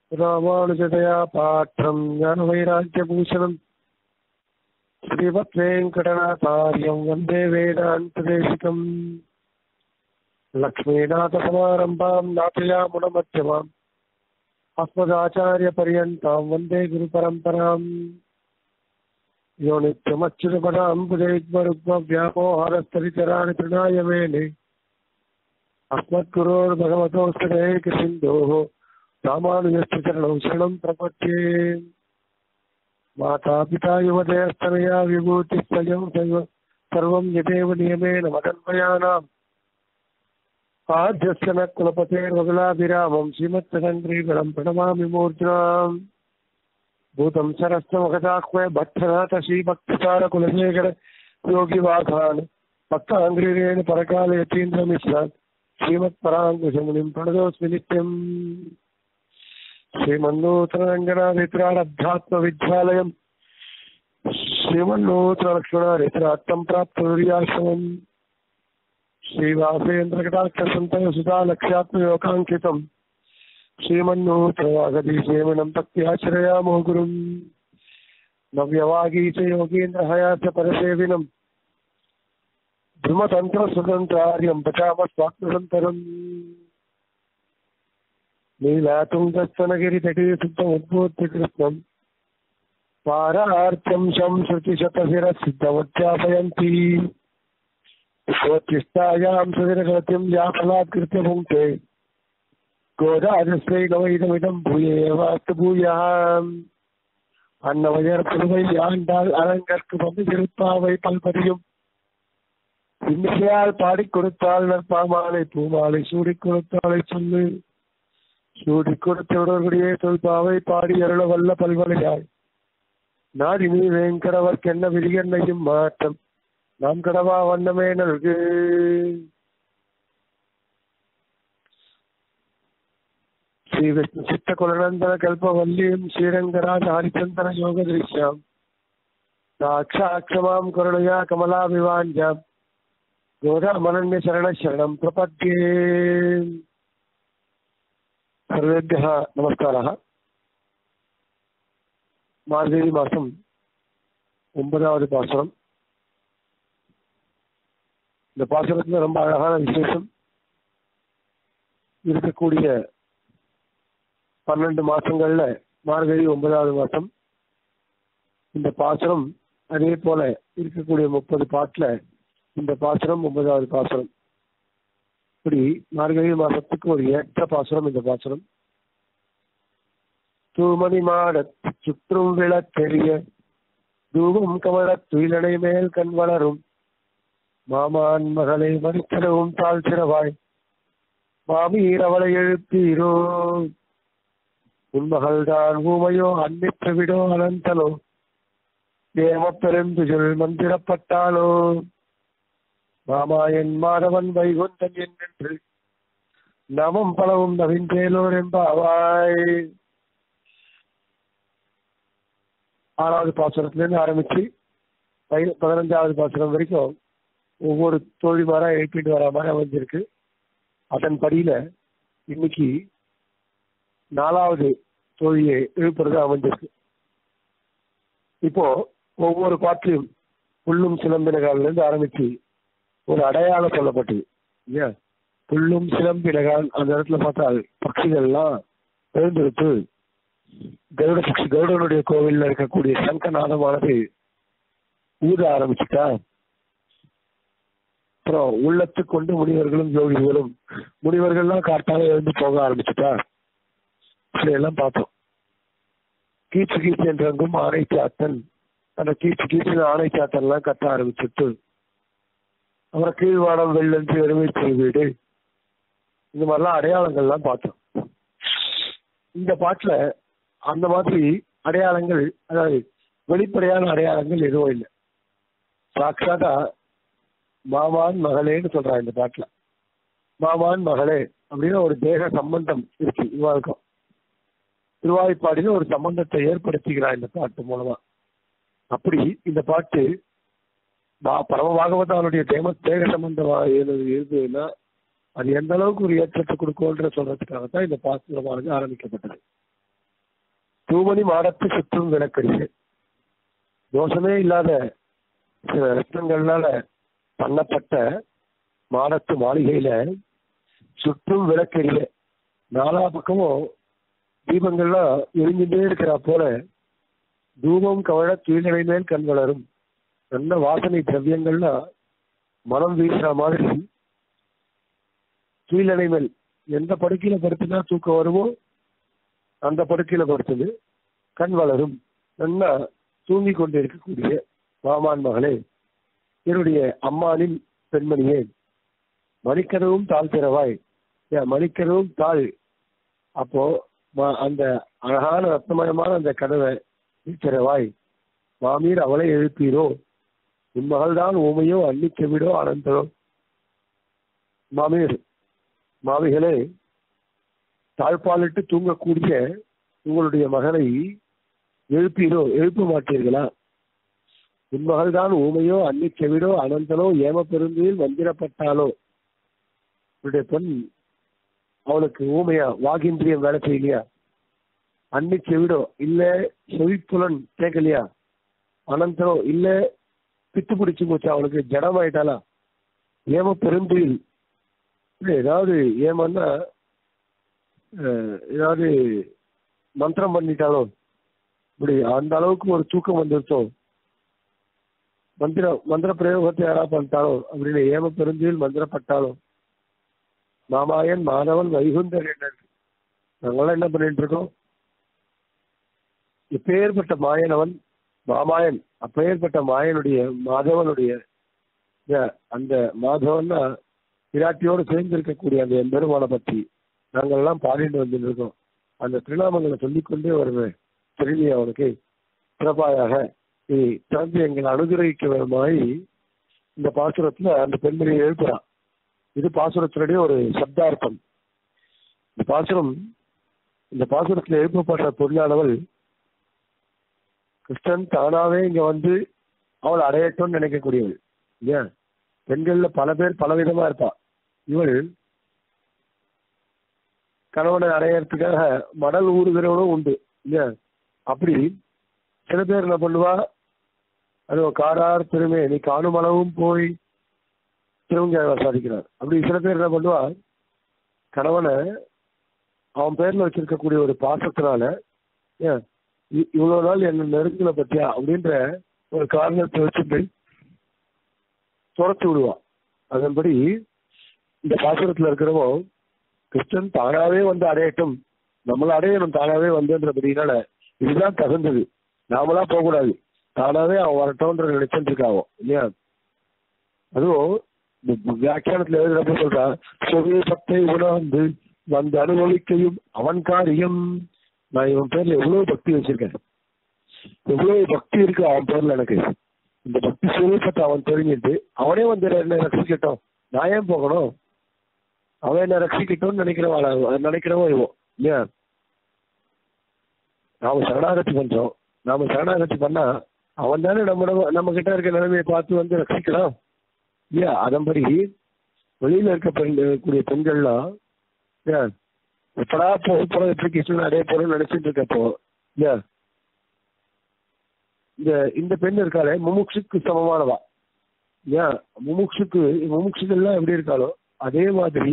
ராமானுஜதயா பாற்றம் ஞானவைராக்கியபூஷணம் ஸ்ரீமத் வெங்கடநாதாரியம் வந்தே வேதாந்ததேசிகம் லக்ஷ்மீநாதசமாரம்பாம் நாथयामुनमध्यमाम् अस्मदाचार्यपर्यन्ताम् वन्दे गुरुपरम्पराम् यो नित्यमच्युतपदाम्बुजैग्मरुग्मव्यामोहरस्तरिचराणि तृणाय मेने अस्मद्गुरोर्भगवतोऽस्य दैकसिन्धोः रामानुजस्य चरणौ शरणं प्रपद्ये मातापिता युवतयस्तनया विभूतिः स्वयं सैव सर्वं यदेव नियमेन मदन्वयानाम् आद्यस्य न कुलपतेर्वगुलाभिरामं श्रीमत्तदङ्ग्रीगणं प्रणमामि मूर्ध्नाम् भूतं सरस्तमगताह्वय भट्टनाथ श्रीभक्तसारकुलशेखर योगिवाघान् भक्ताङ्ग्रीरेण परकाल यतीन्द्रमिश्रान् श्रीमत्पराङ्कुशमुनिं प्रणतोऽस्मि नित्यम् श्रीमन्नूतनरङ्गनादित्रारब्धात्मविद्यालयम् श्रीमन्नूतनलक्ष्मणादित्रात्तं प्राप्तवीर्याश्रमम् श्रीवासेन्द्रकटाक्षसन्तयसुधा लक्ष्यात्मयोगाङ्कितम् श्रीमन्नूतनवागदीसेवनं भक्त्याश्रयामो गुरुम् नव्यवागीच योगीन्द्रहयास्य परसेविनम् ध्रुमतन्त्रस्वतन्त्रार्यं पचाम स्वात्मसन्तरम् नीलातुङ्गस्तनगिरितटे सिद्धमुद्बोध्य कृष्णम् पारार्थ्यं शं श्रुतिशतशिरसिद्धमुद्यापयन्ती स्वोच्छिष्टायां सुदिनगतिं या फलात्कृत्य भुङ्क्ते கோதாஜஸ்ரீ நவைதமிடம் பூயேவாஸ்து பூயா அன்னவயர் புதுவை ஆண்டாள் அரங்கற்கு வந்து இருப்பாவை பல்பதியும் இன்னிசையால் பாடிக் கொடுத்தாள் நற்பாமாலை பூமாலை சூடிக் கொடுத்தாலை சொல்லு சூடிக் கொடுத்தவர்களுடைய தொல்பாவை பாடி அருள வல்ல பல்வலையாய் நாடி நீ வேங்கடவர்க்கென்ன விதிகண்ணையும் மாற்றம் நாம் கடவா வண்ணமே நல்கு శ్రీ విష్ణు చిత్త కులనందన కల్పవల్లీం శ్రీరంగరాజ హరిచందన యోగ దృశ్యాం సాక్షాక్షమాం కరుణయా కమలాభివాంజాం గోదామనన్య శరణ శరణం ప్రపద్యే సర్వేభ్య நமஸ்காரா மார்கழி மாசம் ஒன்பதாவது பாசுரம் இந்த பாசுரத்துல ரொம்ப அழகான விசேஷம் இருக்கக்கூடிய பன்னெண்டு மாசங்கள்ல மார்கழி ஒன்பதாவது மாசம் இந்த பாசுரம் அதே போல இருக்கக்கூடிய முப்பது பாட்டுல இந்த பாசுரம் ஒன்பதாவது பாசுரம் இப்படி மார்கழி மாசத்துக்கு ஒரு ஏற்ற பாசுரம் இந்த பாசுரம் தூமணி மாடத்து சுற்றும் விளக்கெரிய தூபம் கமல துயிலனை மேல் கண் வளரும் மாமான் மகளை மறித்திடவும் தாழ் சிறவாய் மாமீர் அவளை எழுப்பீரோ உன்மகள்தான் ஊமையோ அன்னித்து விடோ அனந்தலோ ஏம பெருந்துஜல் மந்திரப்பட்டாலோ மாமாயன் மாதவன் வைகுந்தன் என்று நவம் பலவும் நவின்றேலோர் என்பாவாய் ஆறாவது பாசுரத்திலிருந்து ஆரம்பிச்சு பதினஞ்சாவது பாசுரம் வரைக்கும் ஒவ்வொரு தோழிமாரா எழுப்பிட்டு வர மாதிரி அமைஞ்சிருக்கு அதன் படியில இன்னைக்கு நாலாவது தோழியை எழுப்புறது அமைஞ்சிருக்கு இப்போ ஒவ்வொரு பாட்டிலும் புல்லும் சிலம்பினகால்ல இருந்து ஆரம்பிச்சு ஒரு அடையாளம் சொல்லப்பட்டது இல்லையா புல்லும் சிலம்பினகால் அந்த இடத்துல பார்த்தால் பட்சிகள்லாம் எழுந்திருத்து கருட பக்ஷி கருடனுடைய கோவில்ல இருக்கக்கூடிய சங்கநாதமானது ஊத ஆரம்பிச்சுட்டா அப்புறம் உள்ளத்து கொண்டு முனிவர்களும் யோகிகளும் முனிவர்கள்லாம் காட்டால எழுந்து போக ஆரம்பிச்சுட்டா எல்லாம் பார்த்தோம் கீச்சு கீச்சு என்றெங்கும் ஆணை சாத்தன் அந்த கீச்சு கீச்சு ஆணை சாத்தன் எல்லாம் கத்த ஆரம்பிச்சுட்டு அப்புறம் கீழ்வாடம் வெள்ளஞ்சு எருமைச்சு வீடு இந்த மாதிரிலாம் அடையாளங்கள்லாம் பார்த்தோம் இந்த பாட்டுல அந்த மாதிரி அடையாளங்கள் அதாவது வெளிப்படையான அடையாளங்கள் எதுவும் இல்லை சாட்சாதா மாமான் மகளேன்னு சொல்றான் இந்த பாட்டுல மாமான் மகளே அப்படின்னு ஒரு தேக சம்பந்தம் இருக்கு இவாளுக்கும் திருவாய்ப்பாடியில ஒரு சம்பந்தத்தை ஏற்படுத்திக்கிறான் இந்த பாட்டு மூலமா அப்படி இந்த பாட்டு பரம பாகவதானுடைய தேம தேக சம்பந்தமா இருந்ததுன்னா அது எந்த அளவுக்கு ஒரு ஏற்றத்தை கொடுக்கும்ன்ற சொல்றதுக்காகத்தான் இந்த பாசுரமானது ஆரம்பிக்கப்பட்டது தூமணி மாடத்து சுற்றும் விளக்கடிது தோஷமே இல்லாத சில ரத்னங்கள்னால பண்ணப்பட்ட மாடத்து மாளிகையில சுற்றும் விளக்கடியில நாலா பக்கமும் தீபங்கள்லாம் எரிஞ்சுட்டே இருக்கிறா போல தூபம் கவழ கீழடை மேல் கண் வளரும் நல்ல வாசனை திரவியங்கள்லாம் மனம் வீசுற மாதிரி கீழடை மேல் எந்த படுக்கையில படுத்துனா தூக்கம் வருமோ அந்த படுக்கையில படுத்தது கண் வளரும் நல்லா தூங்கி கொண்டு இருக்கக்கூடிய மாமான் மகளே என்னுடைய அம்மானின் பெண்மணியே மணிக்கதவும் தாழ் திறவாய் ஏன் மணிக்கதவும் தாழ் அப்போ ம- அந்த அழகான ரத்னமயமான அந்த கதவை நீ திறவாய் மாமீர் அவளை எழுப்பீரோ உன் மகள்தான் ஊமையோ அன்னிக்கவிடோ அனந்தரோ மாமீர் மாமிகளே தாழ்பாலிட்டு தூங்கக்கூடிய உங்களுடைய மகனை எழுப்பீரோ எழுப்ப மாட்டீர்களா உன் மகள்தான் ஊமையோ அன்னி செவிடோ அனந்தனோ ஏம பெருந்தியில் வந்திரப்பட்டாலோ உன்னுடைய பெண் அவளுக்கு ஊமையா வாகிந்திரியம் வேலை செய்யலையா அன்னி செவிடோ இல்ல செவிப்புலன் கேட்கலையா அனந்தனோ இல்ல பித்து பிடிச்சு போச்சு அவளுக்கு ஜடமாயிட்டாளா ஏம பெருந்தியில் இல்ல ஏதாவது ஏமன்னா அஹ், ஏதாவது மந்திரம் பண்ணிட்டாலோ இப்படி அந்த அளவுக்கு ஒரு தூக்கம் வந்துருச்சோ மந்திர மந்திர பிரயோகத்தை யாரா பண்ணிட்டாலோ அப்படின்னு ஏம பெருந்தியில் மந்திரப்பட்டாலோ மாமாயன் மாதவன் வைகுந்தர் என்ன நாங்களாம் என்ன பண்ணிட்டு இருக்கோம் இப்பேற்பட்ட மாயனவன் மாமாயன் அப்பேற்பட்ட மாயனுடைய மாதவனுடைய இந்த- அந்த மாதவன்னா விராட்டியோடு சேர்ந்து இருக்கக்கூடிய அந்த எம்பெருமானை பற்றி நாங்கள் எல்லாம் பாடிட்டு வந்துட்டு இருக்கோம் அந்த திருநாமங்களை சொல்லிக்கொண்டே வருவேன் திரும்பி அவனுக்கு சிறப்பாயாக நீ திறந்து எங்களை அனுகிரகிக்க வேணுமாய் இந்த பாசுரத்துல அந்த பெண்மணியை எழுப்புறான் இது பாசுரத்தினுடைய ஒரு சப்தார்த்தம் இந்த பாசுரம் இந்த பாசுரத்துல எழுப்பப்பட்ட பொருளானவள் கிருஷ்ணன் தானாவே இங்க வந்து அவள் அடையட்டும்னு நினைக்கக்கூடியவள் இல்லையா பெண்கள்ல பல பேர் பலவிதமா இருப்பா இவள் கணவனை அடையறதுக்காக மடல் ஊறுகிறவனும் உண்டு இல்லையா அப்படி சில பேர் என்ன பண்ணுவா அது காரார் திருமே நீ காணும் அளவும் போய் திருவங்க சாதிக்கிறார் அப்படி சில பேர் என்ன பண்ணுவா கணவனை அவன் பேர்ல வச்சிருக்கக்கூடிய ஒரு பாசத்தினால ஏன் இ- இவ்வளவு நாள் என்ன நெருங்கல பத்தியா அப்படின்ற ஒரு காரணத்தை வச்சுட்டு துரத்து விடுவான் அதன்படி இந்த பாசுரத்துல இருக்கிறவன் கிருஷ்ணன் தானாவே வந்து அடையட்டும் நம்மள அடையணும் தானாவே வந்துன்றபடினால இதுதான் தகுந்தது நாமளா போகக்கூடாது தானாவே அவன் வரட்டும்ன்ற நினைச்சிட்டு இருக்காவோ இல்லையா அதுவும் இந்த வியாக்கியானத்துல எழுதுறப்ப சொல்றான் சொல் பத்தை உணர்ந்து வந்து அனுபவிக்கையும் அவன் காரியம் நான் இவன் பேர்ல எவ்வளவு பக்தி வச்சிருக்கேன் எவ்வளவு பக்தி இருக்கு அவன் பேர்ல எனக்கு இந்த பக்தி சொல்லப்பட்ட அவன் தெரிஞ்சுட்டு அவனே வந்து என்ன ரசிக்கட்டும் நான் ஏன் போகணும் அவன் என்ன ரசிக்கட்டும்னு நினைக்கிறவாள நினைக்கிறவன் இவன் இல்லையா நாம சரணாகதி பண்றோம் நாம சரணாகதி பண்ணா அவன் தானே நம்ம நம்ம கிட்ட இருக்க நிலைமையை பார்த்து வந்து ரசிக்கலாம் இல்லையா அதன்படி வெளியில இருக்க பெண் கூடிய பெண்கள்லாம் இல்லையா எப்படா போக போறோம் எப்படி கிருஷ்ணன் அடைய போறோம்னு நினைச்சிட்டு இருக்கப்போ இல்லையா இந்த இந்த பெண் இருக்காளே முமுட்சுக்கு சமமானவா ஏன் முமுட்சுக்கு முமுட்சுகள்லாம் எப்படி இருக்காளோ அதே மாதிரி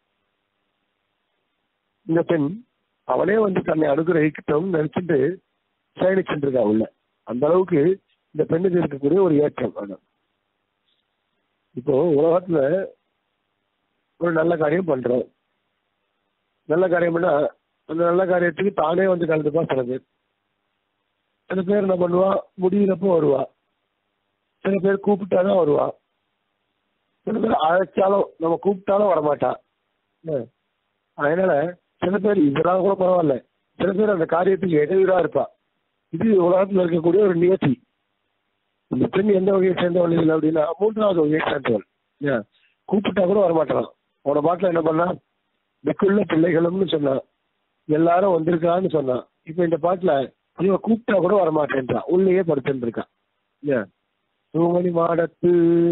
இந்த பெண் அவனே வந்து தன்னை அனுகிரகிக்கட்டும் நினைச்சிட்டு பயணிச்சுட்டு இருக்கா உள்ள அந்த அளவுக்கு இந்த பெண்ணுக்கு இருக்கக்கூடிய ஒரு ஏற்றம் அது இப்போ உலகத்துல ஒரு நல்ல காரியம் பண்றோம் நல்ல காரியம் பண்ணா அந்த நல்ல காரியத்துக்கு தானே வந்து கலந்துப்பா சில பேர் சில பேர் என்ன பண்ணுவா முடியிறப்போ வருவா சில பேர் கூப்பிட்டாதான் வருவா சில பேர் அழைச்சாலும் நம்ம கூப்பிட்டாலும் வரமாட்டா என்ன? அதனால சில பேர் இதெல்லாம் கூட பரவாயில்ல சில பேர் அந்த காரியத்துக்கு இடையூறா இருப்பா இது உலகத்துல இருக்கக்கூடிய ஒரு நியதி இந்த பெண் எந்த வகையை சேர்ந்தவள் இல்லை அப்படின்னா மூன்றாவது வகையை சேர்ந்தவள் ஏன் கூப்பிட்டா கூட வரமாட்டான் அவன பாட்டில் என்ன பண்ணா மிக்குள்ள பிள்ளைகளும்னு சொன்னான் எல்லாரும் வந்திருக்கான்னு சொன்னான் இப்ப இந்த பாட்டுல இவன் கூப்பிட்டா கூட வரமாட்டேன்றான் உள்ளேயே படுத்துட்டு இருக்கான் ஏன் தூமணி மாடத்து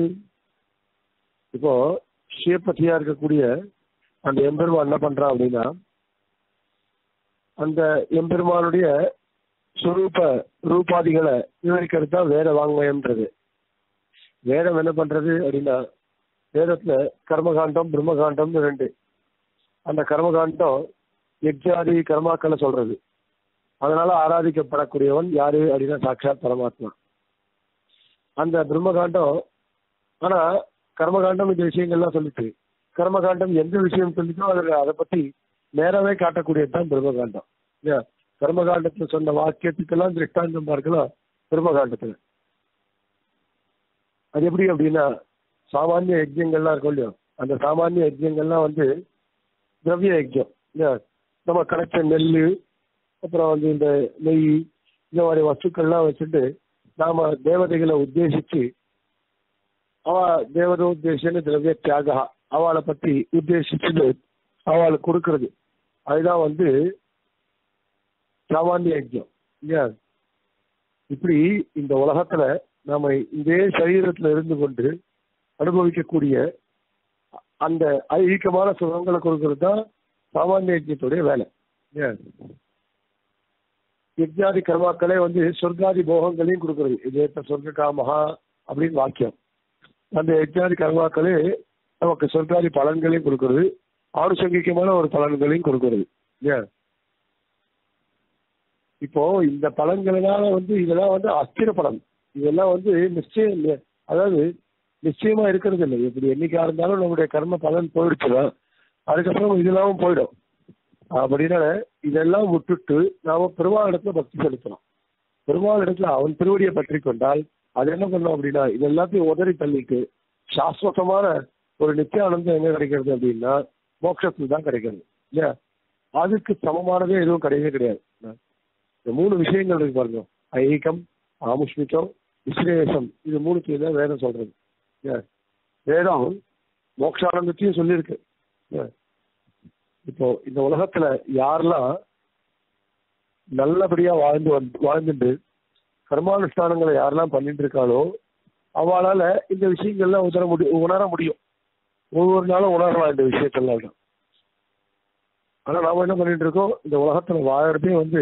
இப்போ சிவபத்தியா இருக்கக்கூடிய அந்த எம்பெருமான் என்ன பண்றான் அப்படின்னா அந்த எம்பெருமானுடைய சுரூப ரூபாதிகளை விவரிக்கிறது தான் வேத வாங்மயம்ன்றது வேதம் என்ன பண்றது அப்படின்னா வேதத்துல கர்மகாண்டம் பிரம்மகாண்டம் ரெண்டு அந்த கர்மகாண்டம் யஜ்ஜாதி கர்மாக்களை சொல்றது அதனால ஆராதிக்கப்படக்கூடியவன் யாரு அப்படின்னா சாட்சாத் பரமாத்மா அந்த பிரம்மகாண்டம் ஆனா கர்மகாண்டம் இந்த விஷயங்கள்லாம் சொல்லிட்டு கர்மகாண்டம் எந்த விஷயம் சொல்லிச்சோ அதுல அதை பத்தி நேராவே காட்டக்கூடியது தான் பிரம்மகாண்டம் இல்லையா கர்மகாண்டத்துல சொன்ன வாக்கியத்துக்கெல்லாம் திருஷ்டாந்தம் பார்க்கலாம் பிரம்மகாண்டத்துல அது எப்படி அப்படின்னா சாமானிய யஜ்யங்கள்லாம் இருக்கும் இல்லையோ அந்த சாமானிய யஜ்யங்கள்லாம் வந்து திரவிய யஜ்யம் இல்லையா நம்ம கிடைச்ச நெல் அப்புறம் வந்து இந்த நெய் இந்த மாதிரி வஸ்துக்கள்லாம் வச்சுட்டு நாம தேவதைகளை உத்தேசிச்சு அவ தேவதை உத்தேசன்னு திரவிய தியாகா அவளை பத்தி உத்தேசிச்சுட்டு அவளுக்கு கொடுக்கறது அதுதான் வந்து சாமானிய யஜ்யம் இல்லையா இப்படி இந்த உலகத்துல நாம இதே சரீரத்துல இருந்து கொண்டு அனுபவிக்கக்கூடிய அந்த ஐகிகமான சுகங்களை கொடுக்கறது தான் சாமானிய யஜ்யத்துடைய வேலை இல்லையா யஜ்ஞாதி கர்மாக்களே வந்து சொர்க்காதி போகங்களையும் கொடுக்கறது இதேத்த சொர்க்க காமஹா அப்படின்னு வாக்கியம் அந்த யஜ்ஞாதி கர்மாக்களே நமக்கு சொர்க்காதி பலன்களையும் கொடுக்கறது ஆணுசங்கிகமான ஒரு பலன்களையும் கொடுக்கறது இல்லையா இப்போ இந்த பலன்களால வந்து இதெல்லாம் வந்து அஸ்திர பலன் இதெல்லாம் வந்து நிச்சயம் இல்ல- அதாவது நிச்சயமா இருக்கிறது இல்லை எப்படி என்னைக்கா இருந்தாலும் நம்முடைய கர்ம பலன் போயிடுச்சுன்னா அதுக்கப்புறம் இதெல்லாம் போயிடும் அப்படின்னால இதெல்லாம் விட்டுட்டு நாம பெருமாள் இடத்துல பக்தி செலுத்தணும் பெருமாள் இடத்துல அவன் திருவடியை பற்றி கொண்டால் அது என்ன பண்ணும் அப்படின்னா இது எல்லாத்தையும் உதறி தள்ளிட்டு சாஸ்வதமான ஒரு நித்தியானந்தம் எங்க கிடைக்கிறது அப்படின்னா மோட்சத்துல தான் கிடைக்கிறது இல்லையா அதுக்கு சமமானதே எதுவும் கிடையவே கிடையாது இந்த மூணு விஷயங்கள் இருக்கு பாருங்க ஐகம் ஆமுஷ்மிகம் விஸ்லேஷம் இது மூணுத்தையும் தான் வேதம் சொல்றது இல்லையா? வேதம் மோட்சானந்தத்தையும் சொல்லியிருக்கு இல்லையா? இப்போ இந்த உலகத்துல யாரெல்லாம் நல்லபடியா வாழ்ந்து வந்து வாழ்ந்துட்டு கர்மானுஷ்டானங்களை யாரெல்லாம் பண்ணிட்டு இருக்காளோ அவளால இந்த விஷயங்கள்லாம் உணர முடியும் உணர முடியும் ஒவ்வொரு நாளும் உணரலாம் இந்த விஷயத்தெல்லாம் தான். ஆனா நாம என்ன பண்ணிட்டு இருக்கோம் இந்த உலகத்துல வாழறதே வந்து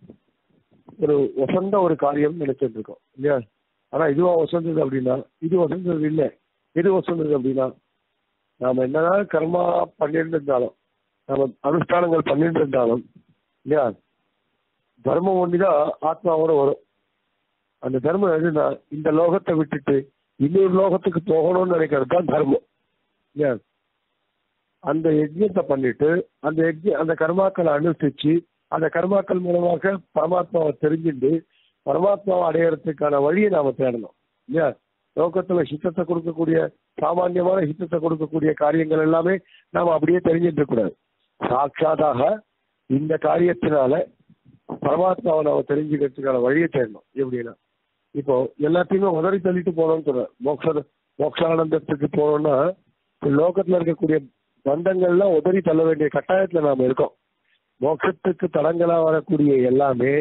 ஒரு வசந்த ஒரு காரியம் நினைச்சிட்டு இருக்கோம் இல்லையா ஆனா இதுவா வசந்தது அப்படின்னா இது வசந்தது இல்லை எது வசந்தது அப்படின்னா நாம என்னதான் கர்மா பண்ணிட்டு இருந்தாலும் நாம அனுஷ்டானங்கள் பண்ணிட்டு இருந்தாலும் இல்லையா தர்மம் ஒண்ணுதான் ஆத்மாவோட வரும் அந்த தர்மம் எதுனா இந்த லோகத்தை விட்டுட்டு இன்னொரு லோகத்துக்கு போகணும்னு நினைக்கிறது தான் தர்மம் இல்லையா அந்த யஜ்யத்தை பண்ணிட்டு அந்த யஜ்ய அந்த கர்மாக்களை அனுஷ்டிச்சு அந்த கர்மாக்கள் மூலமாக பரமாத்மாவை தெரிஞ்சுட்டு பரமாத்மாவை அடையறதுக்கான வழியை நாம தேடணும் இல்லையா லோகத்துல ஹித்தத்தை கொடுக்கக்கூடிய சாமானியமான ஹித்தத்தை கொடுக்கக்கூடிய காரியங்கள் எல்லாமே நாம அப்படியே தெரிஞ்சுட்டு கூடாது சாட்சாதாக இந்த காரியத்தினால பரமாத்மாவை நாம தெரிஞ்சுக்கிறதுக்கான வழியை தேடணும் எப்படின்னா இப்போ எல்லாத்தையுமே உதறி தள்ளிட்டு போனோம்னு சொல்றேன் மோக்ஷ மோக்ஷானந்தத்துக்கு போனோம்னா இப்ப லோகத்துல இருக்கக்கூடிய பந்தங்கள்லாம் உதறி தள்ள வேண்டிய கட்டாயத்துல நாம இருக்கோம் மோட்சத்துக்கு தடங்களா வரக்கூடிய எல்லாமே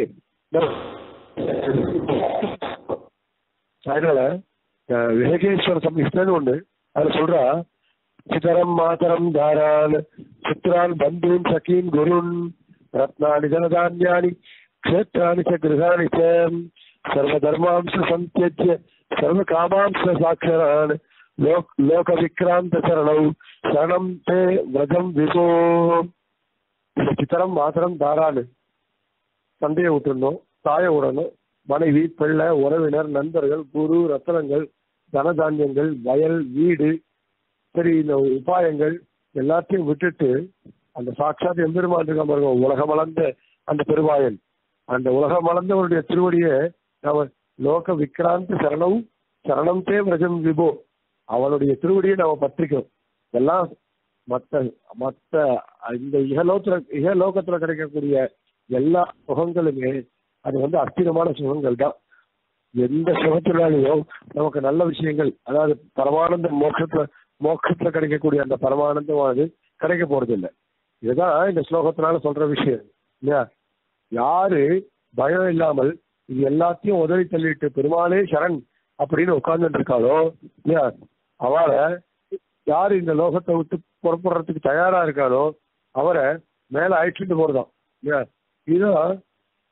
அதனால அஹ், விவேகேஸ்வர சம்ஹிதன்னு ஒண்ணு அதுல சொல்றா சிதரம் மாதரம் தாரான் சித்ரான் பந்தூன் சகீன் குருன் ரத்னானி ஜனதான்யானி க்ஷேத்ராணி ச கிருஹாணி ச சர்வதர்மாம்ச சந்தியஜ்ய சர்வ காமாம்ச சாட்சரான் லோக் லோக விக்ராந்த சரணௌ சரணம் தே விரதம் விபோ இந்த சித்திரம் மாத்திரம் தாராளு தந்தையை விட்டுடணும் தாயை விடணும் மனைவி பிள்ளை உறவினர் நண்பர்கள் குரு ரத்தனங்கள் தனதானியங்கள் வயல் வீடு சரி இந்த உபாயங்கள் எல்லாத்தையும் விட்டுட்டு அந்த சாட்சாத் எம்பெருமான் இருக்க பாருங்க உலகம் வளர்ந்த அந்த பெருவாயன் அந்த உலகம் வளர்ந்தவருடைய திருவடியை நாம லோக விக்ராந்த் சரணம் சரணம் தே விரஜம் விபோ அவனுடைய திருவடியை நாம பற்றிக்கணும் எல்லாம் மத்த மத்த இந்த இகலோகத்துல இகலோகத்துல கிடைக்கக்கூடிய எல்லா சுகங்களுமே அது வந்து அஸ்திரமான சுகங்கள் தான் எந்த சுகத்தினாலேயும் நமக்கு நல்ல விஷயங்கள் அதாவது பரமானந்த மோட்சத்துல மோட்சத்துல கிடைக்கக்கூடிய அந்த பரமானந்தமானது கிடைக்க போறது இல்லை இதுதான் இந்த ஸ்லோகத்தினால சொல்ற விஷயம் இல்லையா யாரு பயம் இல்லாமல் இது எல்லாத்தையும் உதவி தள்ளிட்டு பெருமாளே சரண் அப்படின்னு உட்கார்ந்துட்டு இருக்காளோ இல்லையா அவளை யாரு இந்த லோகத்தை விட்டு புறப்படுறதுக்கு தயாரா இருக்காளோ அவரை மேல அழைச்சிட்டு போறதாம் இல்லையா இதுதான்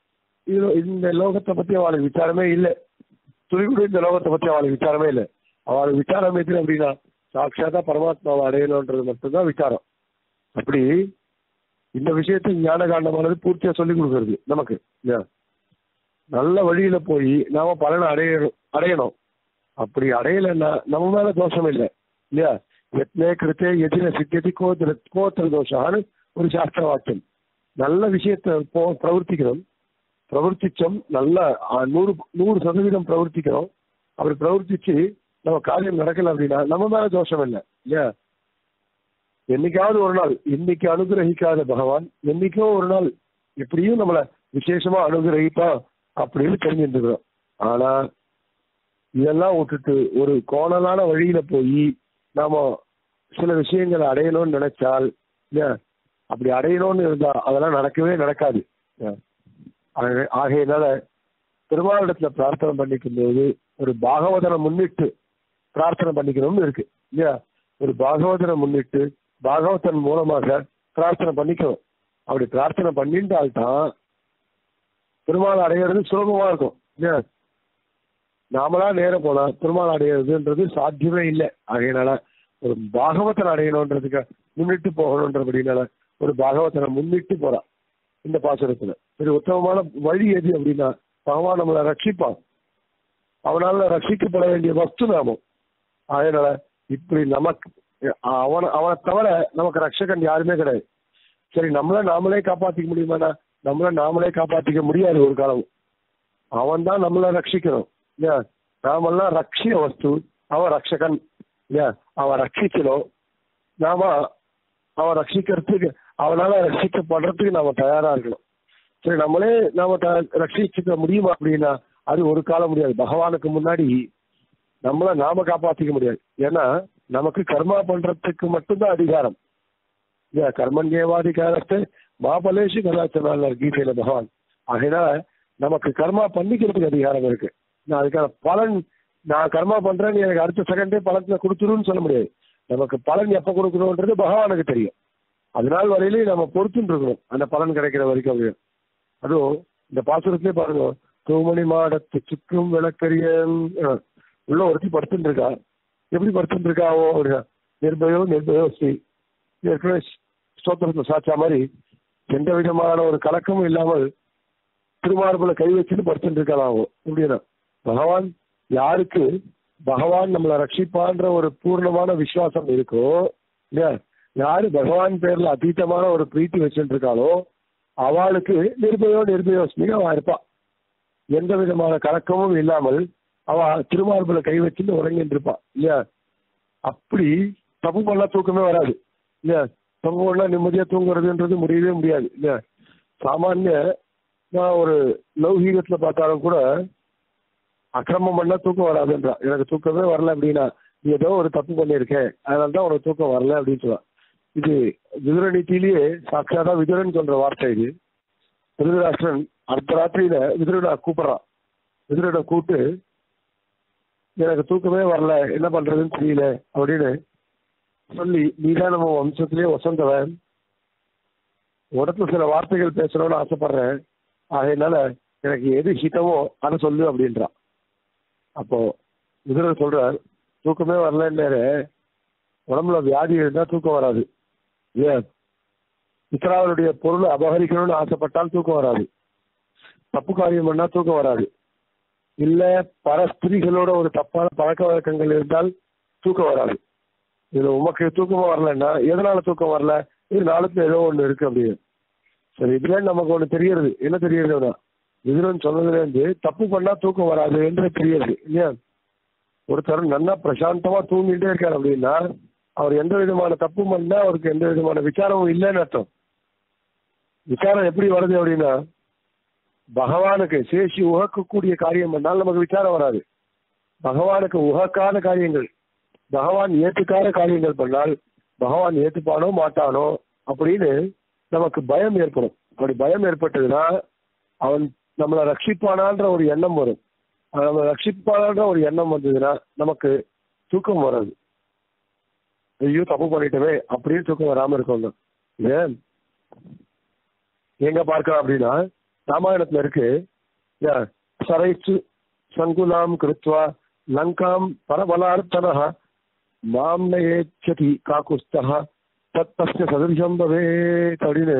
இது இந்த லோகத்தை பத்தி அவளுக்கு விசாரமே இல்லை துளி கூட இந்த லோகத்தை பத்தி அவளுக்கு விசாரமே இல்லை அவளுக்கு விசாரம் எது அப்படின்னா சாட்சாத்தா பரமாத்மாவை அடையணுன்றது மட்டும்தான் விசாரம் அப்படி இந்த விஷயத்தை ஞான காண்டமானது பூர்த்தியா சொல்லி கொடுக்கறது நமக்கு இல்லையா நல்ல வழியில போய் நாம பலனை அடையணும் அடையணும் அப்படி அடையலைன்னா நம்ம மேல தோஷம் இல்லை இல்லையா எத்தனை கிருத்தே எதிர சித்தியதி கோத்திர கோத்திர தோஷான்னு ஒரு சாஸ்திர வாக்கியம் நல்ல விஷயத்தை போ பிரவர்த்திக்கிறோம் பிரவர்த்திச்சோம் நல்ல ஆ, நூறு நூறு சதவீதம் பிரவர்த்திக்கிறோம் அப்படி பிரவர்த்திச்சு நம்ம காரியம் நடக்கல அப்படின்னா நம்ம மேல தோஷம் இல்லை இல்லையா என்னைக்காவது ஒரு நாள் இன்னைக்கு அனுகிரகிக்காத பகவான் என்னைக்கோ ஒரு நாள் எப்படியும் நம்மள விசேஷமா அனுகிரகிப்பா அப்படின்னு தெரிஞ்சுருக்கிறோம் ஆனா இதெல்லாம் விட்டுட்டு ஒரு கோணலான வழியில போய் நாம சில விஷயங்களை அடையணும்னு நினைச்சால் இல்லையா அப்படி அடையணும்னு இருந்தா அதெல்லாம் நடக்கவே நடக்காது இல்லையா? ஆக- ஆகையினால பெருமாளிடத்துல பிரார்த்தனை பண்ணிக்கும் போது ஒரு பாகவதனை முன்னிட்டு பிரார்த்தனை பண்ணிக்கணும்னு இருக்கு இல்லையா ஒரு பாகவதனை முன்னிட்டு பாகவதன் மூலமாக பிரார்த்தனை பண்ணிக்கணும் அப்படி பிரார்த்தனை பண்ணிட்டால்தான் பெருமாள் அடையிறது சுலபமா இருக்கும் இல்லையா நாமளா நேரம் போனா பெருமாள் அடையிறதுன்றது சாத்தியமே இல்லை ஆகையினால ஒரு பாகவதனை அடையணுன்றதுக்கு முன்னிட்டு போகணுன்றபடினால ஒரு பாகவதனை முன்னிட்டு போறா இந்த பாசுரத்துல இது உத்தமமான வழி எது அப்படின்னா பகவான் நம்மளை ரட்சிப்பான் அவனால ரட்சிக்கப்பட வேண்டிய வஸ்து நாமம் அதனால இப்படி நமக்கு அவன அவனை தவிர நமக்கு ரட்சகன் யாருமே கிடையாது சரி நம்மள நாமளே காப்பாத்திக்க முடியுமாண்ணா நம்மள நாமளே காப்பாத்திக்க முடியாது ஒரு காலம் அவன் தான் நம்மளை ரட்சிக்கணும் இல்லையா நாமெல்லாம் ரட்சிய வஸ்து அவன் ரட்சகன் இல்லையா அவன் ரட்சிக்கணும் நாம அவன் ரட்சிக்கிறதுக்கு அவனால ரட்சிக்கப்படுறதுக்கு நாம தயாரா இருக்கணும் சரி நம்மளே நாம த- ரட்சிச்சுக்க முடியுமா அப்படின்னா அது ஒரு காலம் முடியாது பகவானுக்கு முன்னாடி நம்மள நாம காப்பாத்திக்க முடியாது ஏன்னா நமக்கு கர்மா பண்றதுக்கு மட்டும்தான் அதிகாரம் இல்லையா கர்மஞ்சேவாதிகாரத்தை மாபலேஷு கலாச்சார கீதையில பகவான் ஆகையினால நமக்கு கர்மா பண்ணிக்கிறதுக்கு அதிகாரம் இருக்கு நான் அதுக்கான பலன் நான் கர்மா பண்றேன்னு எனக்கு அடுத்த செகண்டே பலத்துல கொடுத்துருன்னு சொல்ல முடியாது நமக்கு பலன் எப்ப கொடுக்கணும்ன்றது பகவானுக்கு தெரியும் அதனால் வரையிலையும் நம்ம பொறுத்துன்னு இருக்கணும் அந்த பலன் கிடைக்கிற வரைக்கும் அப்படியும் அதுவும் இந்த பாசுரத்திலே பாருங்க தூமணி மாடத்து சுற்றும் விளக்கரிய அஹ், உள்ள ஒருத்தி படுத்துட்டு இருக்கா எப்படி படுத்துட்டு இருக்காவோ அப்படின்னா நிர்பயோ நிர்பயோ ஸ்ரீ ஏற்கனவே ஸ்தோத்திரத்துல சாச்சா மாதிரி எந்த விதமான ஒரு கலக்கமும் இல்லாமல் திருமார்புல கை வச்சுட்டு படுத்துட்டு இருக்கலாம் எப்படின்னா பகவான் யாருக்கு பகவான் நம்மளை ரட்சிப்பான்ற ஒரு பூர்ணமான விசுவாசம் இருக்கோ இல்லையா யாரு பகவான் பேர்ல அதீதமான ஒரு பிரீத்தி வச்சுட்டு இருக்காளோ அவளுக்கு நிர்பயோ நிர்பயோஸ்மிக அவ இருப்பா எந்த விதமான கலக்கமும் இல்லாமல் அவ திருமார்புல கை வச்சுட்டு உறங்கிட்டு இருப்பா இல்லையா அப்படி தப்பு பண்ணா தூக்கமே வராது இல்லையா தப்பு பண்ணா நிம்மதியா தூங்குறதுன்றது முடியவே முடியாது இல்லையா சாமானிய நான் ஒரு லௌகீகத்துல பார்த்தாலும் கூட அக்கிரமம் பண்ணா தூக்கம் வராதுன்றா எனக்கு தூக்கமே வரல அப்படின்னா நீ ஏதோ ஒரு தப்பு பண்ணியிருக்கேன் அதனால தான் உனக்கு தூக்கம் வரல அப்படின்னு சொல்லலாம் இது விதுர நீதியிலேயே சாட்சாதா விதுரன் சொல்ற வார்த்தை இது திருதராஷ்டிரன் அடுத்த ராத்திரியில விதுரனை கூப்பிடுறான் விதுரனை கூப்பிட்டு எனக்கு தூக்கமே வரல என்ன பண்றதுன்னு தெரியல அப்படின்னு சொல்லி நீதான் நம்ம வம்சத்திலேயே வசந்தவன் உடத்துல சில வார்த்தைகள் பேசணும்னு ஆசைப்படுறேன் அதனால எனக்கு எது ஹிதமோ அதை சொல்லு அப்படின்றான் அப்போ விதுரர் சொல்றார் தூக்கமே வரலன்னாரு உடம்புல வியாதி இருந்தா தூக்கம் வராது ஏன் இத்தராவளுடைய பொருளை அபகரிக்கணும்னு ஆசைப்பட்டால் தூக்கம் வராது தப்பு காரியம் பண்ணா தூக்கம் வராது இல்ல பர ஸ்திரீகளோட ஒரு தப்பான பழக்க வழக்கங்கள் இருந்தால் தூக்கம் வராது இதுல உமக்கு தூக்கமா வரலன்னா எதனால தூக்கம் வரல இது நாளுக்கு ஏதோ ஒண்ணு இருக்கு அப்படின்னு சரி இதுல நமக்கு ஒண்ணு தெரியறது என்ன தெரியறதுன்னா விதுரன் சொன்னதுல இருந்து தப்பு பண்ணா தூக்கம் வராது என்று தெரியறது இல்லையா ஒருத்தர் நல்லா பிரசாந்தமா தூங்கிட்டே இருக்காரு அப்படின்னா அவர் எந்த விதமான தப்பு பண்ணா அவருக்கு எந்த விதமான விசாரமும் இல்லைன்னு அர்த்தம் விசாரம் எப்படி வருது அப்படின்னா பகவானுக்கு சேஷி உகக்கக்கூடிய காரியம் பண்ணால் நமக்கு விசாரம் வராது பகவானுக்கு உகக்காத காரியங்கள் பகவான் ஏத்துக்காத காரியங்கள் பண்ணால் பகவான் ஏத்துப்பானோ மாட்டானோ அப்படின்னு நமக்கு பயம் ஏற்படும் அப்படி பயம் ஏற்பட்டதுன்னா அவன் நம்மளை ரட்சிப்பானான்ற ஒரு எண்ணம் வரும் அவன் நம்மளை ரட்சிப்பானான்ற ஒரு எண்ணம் வந்ததுன்னா நமக்கு தூக்கம் வராது ஐயோ தப்பு பண்ணிட்டவே அப்படின்னு தூக்கம் வராம இருக்கணும் ஏன் எங்க பார்க்கலாம் அப்படின்னா ராமாயணத்துல இருக்கு சரைச்சு சங்குலாம் கிருத்வா லங்காம் பரபலார்த்தனः மாம் நயேச்சதி காக்குஸ்தः தத் தஸ்ய சதிருஷம் பவேத் அப்படின்னு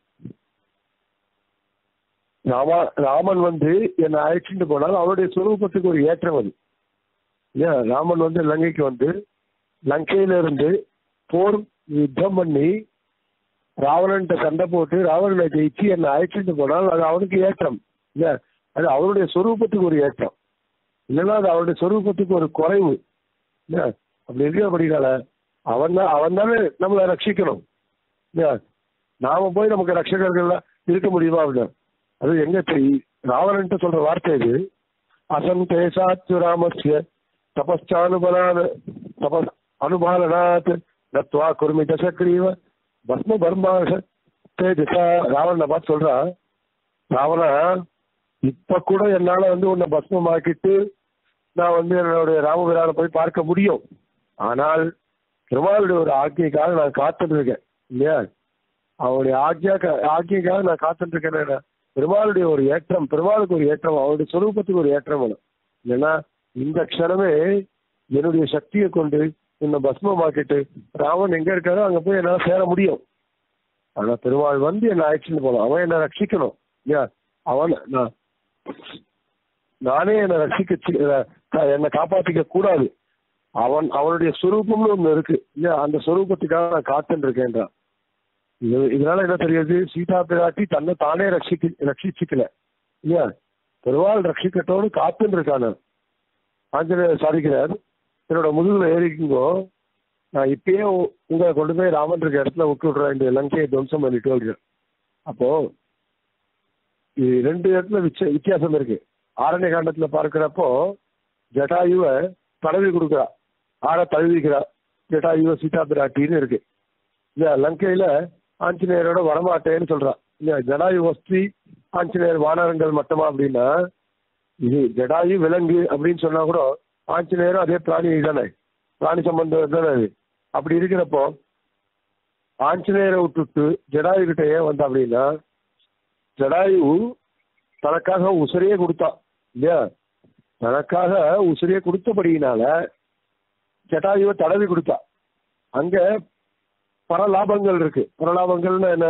ராமா ராமன் வந்து என்னை அழைச்சிட்டு போனால் அவருடைய சுரூபத்துக்கு ஒரு ஏற்றம் அது இல்லையா ராமன் வந்து லங்கைக்கு வந்து லங்கையில இருந்து போர் யுத்தம் பண்ணி ராவணன்ட்ட சண்டை போட்டு ராவணனை ஜெயிச்சு என்னை அழைச்சிட்டு போனால் அது அவனுக்கு ஏற்றம் இல்லையா அது அவருடைய சொரூபத்துக்கு ஒரு ஏற்றம் இல்லைன்னா அது அவருடைய சொரூபத்துக்கு ஒரு குறைவு இல்லையா அப்படி இருக்கிறபடினால அவன் தான் அவன் தானே நம்மளை ரட்சிக்கணும் இல்லையா நாம போய் நமக்கு ரட்சகர்கள்லாம் இருக்க முடியுமா அப்படின்னா அது எங்க தெரியும் ராவணன்ட்ட சொல்ற வார்த்தை இது அசந்தேசாத்து ராமஸ்ய தபஸ்சானுபலான தபஸ் அனுபாலனாத் நத்வா குருமி தசக்ரீவ பஸ்ம பர்மாஷ தேஜசா ராவணனை பார்த்து சொல்றா ராவணா இப்ப கூட என்னால வந்து உன்னை பஸ்மமாக்கிட்டு நான் வந்து என்னுடைய ராமபிரானை போய் பார்க்க முடியும் ஆனால் பெருமாளுடைய ஒரு ஆக்கியக்காக நான் காத்துட்டு இருக்கேன் இல்லையா அவருடைய ஆக்கியா ஆக்கியக்காக நான் காத்துட்டு இருக்கேன் பெருமாளுடைய ஒரு ஏற்றம் பெருமாளுக்கு ஒரு ஏற்றம் அவருடைய சொரூபத்துக்கு ஒரு ஏற்றம் வேணும் இல்லைன்னா இந்த க்ஷணமே என்னுடைய சக்தியை கொண்டு இந்த பஸ்மமாக்கிட்டு ராவன் எங்க இருக்காரோ அங்க போய் என்னால சேர முடியும் ஆனா பெருமாள் வந்து என்ன அழைச்சிட்டு போகலாம் அவன் என்ன ரட்சிக்கணும் இல்லையா அவன் நான் நானே என்னை ரட்சிக்க என்னை காப்பாத்திக்க கூடாது அவன் அவனுடைய சுரூபம்னு ஒண்ணு இருக்கு இல்லையா அந்த சுரூபத்துக்காக நான் காத்துட்டு இருக்கேன்றான் இது இதனால என்ன தெரியுது சீதா பிராட்டி தன்னை தானே ரட்சிக்க ரட்சிச்சுக்கல இல்லையா பெருமாள் ரட்சிக்கட்டோடு காத்துன்னு இருக்கானு ஆஞ்சநேயர் சாதிக்கிறார் என்னோட முதுகுல ஏறிக்குங்கோ நான் இப்பயே உங்களை கொண்டு போய் ராமன் இருக்க இடத்துல விட்டு விடுறேன் இந்த லங்கையை துவம்சம் பண்ணிட்டு வருகிறேன் அப்போ இது ரெண்டு இடத்துல விச்ச வித்தியாசம் இருக்கு ஆரண்ய காண்டத்துல பார்க்கிறப்போ ஜட்டாயுவ தடவி கொடுக்குறா ஆற தழுவிக்கிறா ஜட்டாயுவ சீதா பிராட்டின்னு இருக்கு இல்லையா லங்கையில ஆஞ்சநேயரோட வரமாட்டேன்னு சொல்றா இல்லையா ஜடாயு வஸ்தி ஆஞ்சநேயர் வானரங்கள் மட்டுமா அப்படின்னா இது ஜடாயு விலங்கு அப்படின்னு சொன்னா கூட ஆஞ்சநேயரும் அதே பிராணி தானே பிராணி சம்பந்தம் தானே அது அப்படி இருக்கிறப்போ ஆஞ்சநேயரை விட்டுட்டு ஜடாயு கிட்ட ஏன் வந்தா அப்படின்னா ஜடாயு தனக்காக உசிரியே கொடுத்தா இல்லையா தனக்காக உசிரியே கொடுத்தபடியினால ஜடாயுவை தடவி கொடுத்தா அங்க பரலாபங்கள் இருக்கு பரலாபங்கள்னா என்ன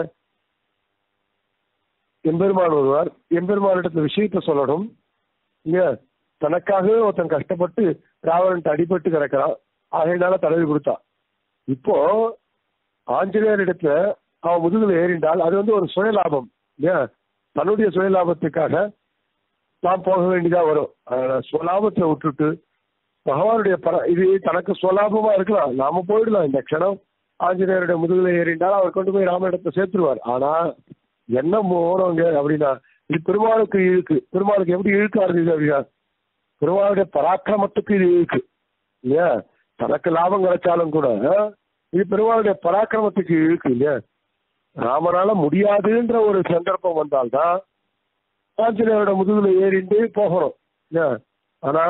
எம்பெருமான் ஒருவர் எம்பெருமானிடத்துல விஷயத்த சொல்லணும் இல்லையா தனக்காகவே ஒருத்தன் கஷ்டப்பட்டு ராவணன் அடிபட்டு கிடக்கிறான் ஆகையினால தடவி கொடுத்தான் இப்போ ஆஞ்சநேயரிடத்துல அவன் முதுகுல ஏறிண்டால் அது வந்து ஒரு சுயலாபம் இல்லையா தன்னுடைய சுயலாபத்துக்காக நாம் போக வேண்டியதா வரும் சுவலாபத்தை விட்டுட்டு பகவானுடைய பர இது தனக்கு சுவலாபமா இருக்கலாம் நாம போயிடலாம் இந்த க்ஷணம் ஆஞ்சநேயருடைய முதுகுல ஏறிண்டால் அவர் கொண்டு போய் ராமனிடத்தை சேர்த்துருவார் ஆனா என்ன போனவங்க அப்படின்னா இது பெருமாளுக்கு இழுக்கு பெருமாளுக்கு எப்படி இழுக்கா இருந்தது அப்படின்னா பெருமாளுடைய பராக்கிரமத்துக்கு இது இழுக்கு இல்லையா தனக்கு லாபம் கிடைச்சாலும் கூட இது பெருமாளுடைய பராக்கிரமத்துக்கு இழுக்கு இல்லையா ராமனால முடியாதுன்ற ஒரு சந்தர்ப்பம் வந்தால்தான் ஆஞ்சநேயரோட முதுகுல ஏறிண்டு போகணும் இல்லையா ஆனா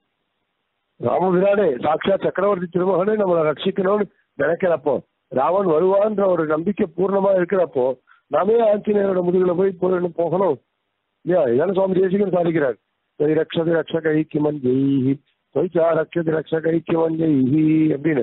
ராமபிரானே சாட்சா சக்கரவர்த்தி திருமகனே நம்மளை ரட்சிக்கணும்னு நினைக்கிறப்போ ராவன் வருவான்ற ஒரு நம்பிக்கை பூர்ணமா இருக்கிறப்போ நாமே ஆஞ்சநேயரோட முதுகுல போய் போய் போகணும் இல்லையா இதான சுவாமி தேசிகன் சாதிக்கிறார் தொய் ரக்ஷதி ரக்ஷக ஐக்கியமன் ஜெய்ஹி தொய்ச்சா ரக்ஷதி ரக்ஷக ஐக்கியமன் ஜெய்ஹி அப்படின்னு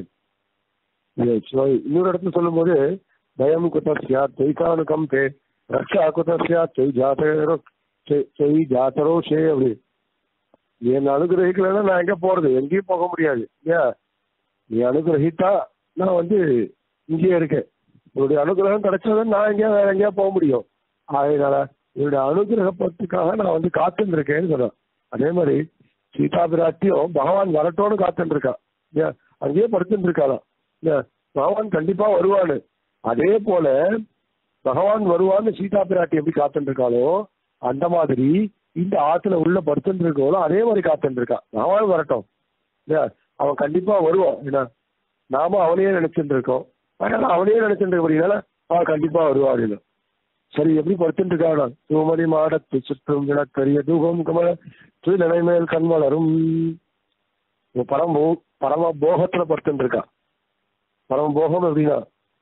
இன்னொரு இடத்துல சொல்லும்போது பயம் குதஸ்யா தொய்கானுகம் பே ரக்ஷா குதஸ்யா தொய் ஜாதரோ தொய் ஜாத்தரோஷே அப்படி நீ என்ன அனுகிரகிக்கலன்னா நான் எங்க போறது எங்கேயும் போக முடியாது இல்லையா நீ அனுகிரகித்தா நான் வந்து இங்கேயே இருக்கேன் உன்னுடைய அனுகிரகம் கிடைச்சதுன்னு நான் எங்கேயா வேற எங்கேயா போக முடியும் அதனால என்னுடைய அனுகிரகப்பத்துக்காக நான் வந்து காத்துன்னு இருக்கேன்னு சொன்னேன் அதே மாதிரி சீதா பிராட்டியும் பகவான் வரட்டோன்னு காத்துட்டு இருக்கா இல்லையா அங்கேயே படுத்துட்டு இருக்காளாம் இல்லையா பகவான் கண்டிப்பா வருவான்னு அதே போல பகவான் வருவான்னு சீதா பிராட்டி எப்படி காத்துட்டு இருக்காளோ அந்த மாதிரி இந்த ஆத்துல உள்ள படுத்துட்டு இருக்கவளும் அதே மாதிரி காத்துட்டு இருக்கா பகவான் வரட்டும் இல்லையா அவன் கண்டிப்பா வருவான் ஏன்னா நாம அவனையே நினைச்சுட்டு இருக்கோம் அதனால அவனையே நினைச்சுட்டு இருக்கபடினால அவன் கண்டிப்பா வருவா அப்படின்னு சரி எப்படி படுத்துட்டு இருக்காடா தூமணி மாடத்து சுற்றும் விளக்கரிய தூகம் கமல துயிலனை மேல் கண் வளரும் பரம பரம போகத்துல படுத்துட்டு இருக்கா பரம போகம் எப்படின்னா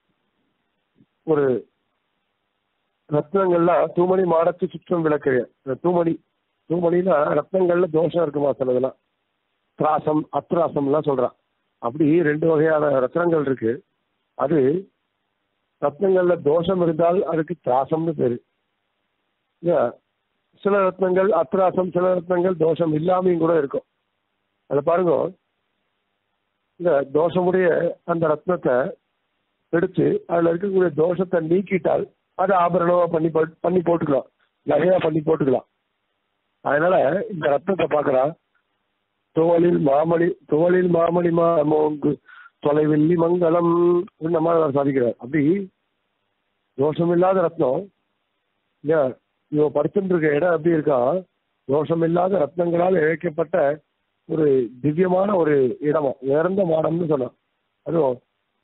ஒரு ரத்னங்கள்லாம் தூமணி மாடத்து சுற்றம் விளக்கறிய தூமணி தூமணினா ரத்னங்கள்ல தோஷம் இருக்குமா சிலதெல்லாம் திராசம் அத்ராசம்லாம் சொல்றான் அப்படி ரெண்டு வகையான ரத்னங்கள் இருக்கு அது ரத்னங்கள்ல தோஷம் இருந்தால் அதுக்கு திராசம்னு பேரு இல்லையா? சில ரத்னங்கள் அத்ராசம் சில ரத்னங்கள் தோஷம் இல்லாமையும் கூட இருக்கும் அதை பாருங்க இந்த தோஷமுடைய அந்த ரத்னத்தை எடுத்து அதுல இருக்கக்கூடிய தோஷத்தை நீக்கிட்டால் அதை ஆபரணமா பண்ணி போட்- பண்ணி போட்டுக்கலாம் நகையா பண்ணி போட்டுக்கலாம் அதனால இந்த ரத்னத்தை பார்க்கறா தோளில் மாமணி தோளில் மாமணி மாமோங்கு தொலைவில்லி மங்களம் இந்த மாதிரி அவர் சாதிக்கிறார் அப்படி தோஷமில்லாத ரத்னம் இல்லையா இவ படுத்துட்டு இருக்க இடம் எப்படி இருக்கா தோஷமில்லாத ரத்னங்களால் இழைக்கப்பட்ட ஒரு திவ்யமான ஒரு இடமா உயர்ந்த மாடம்னு சொன்னான் அதுவும்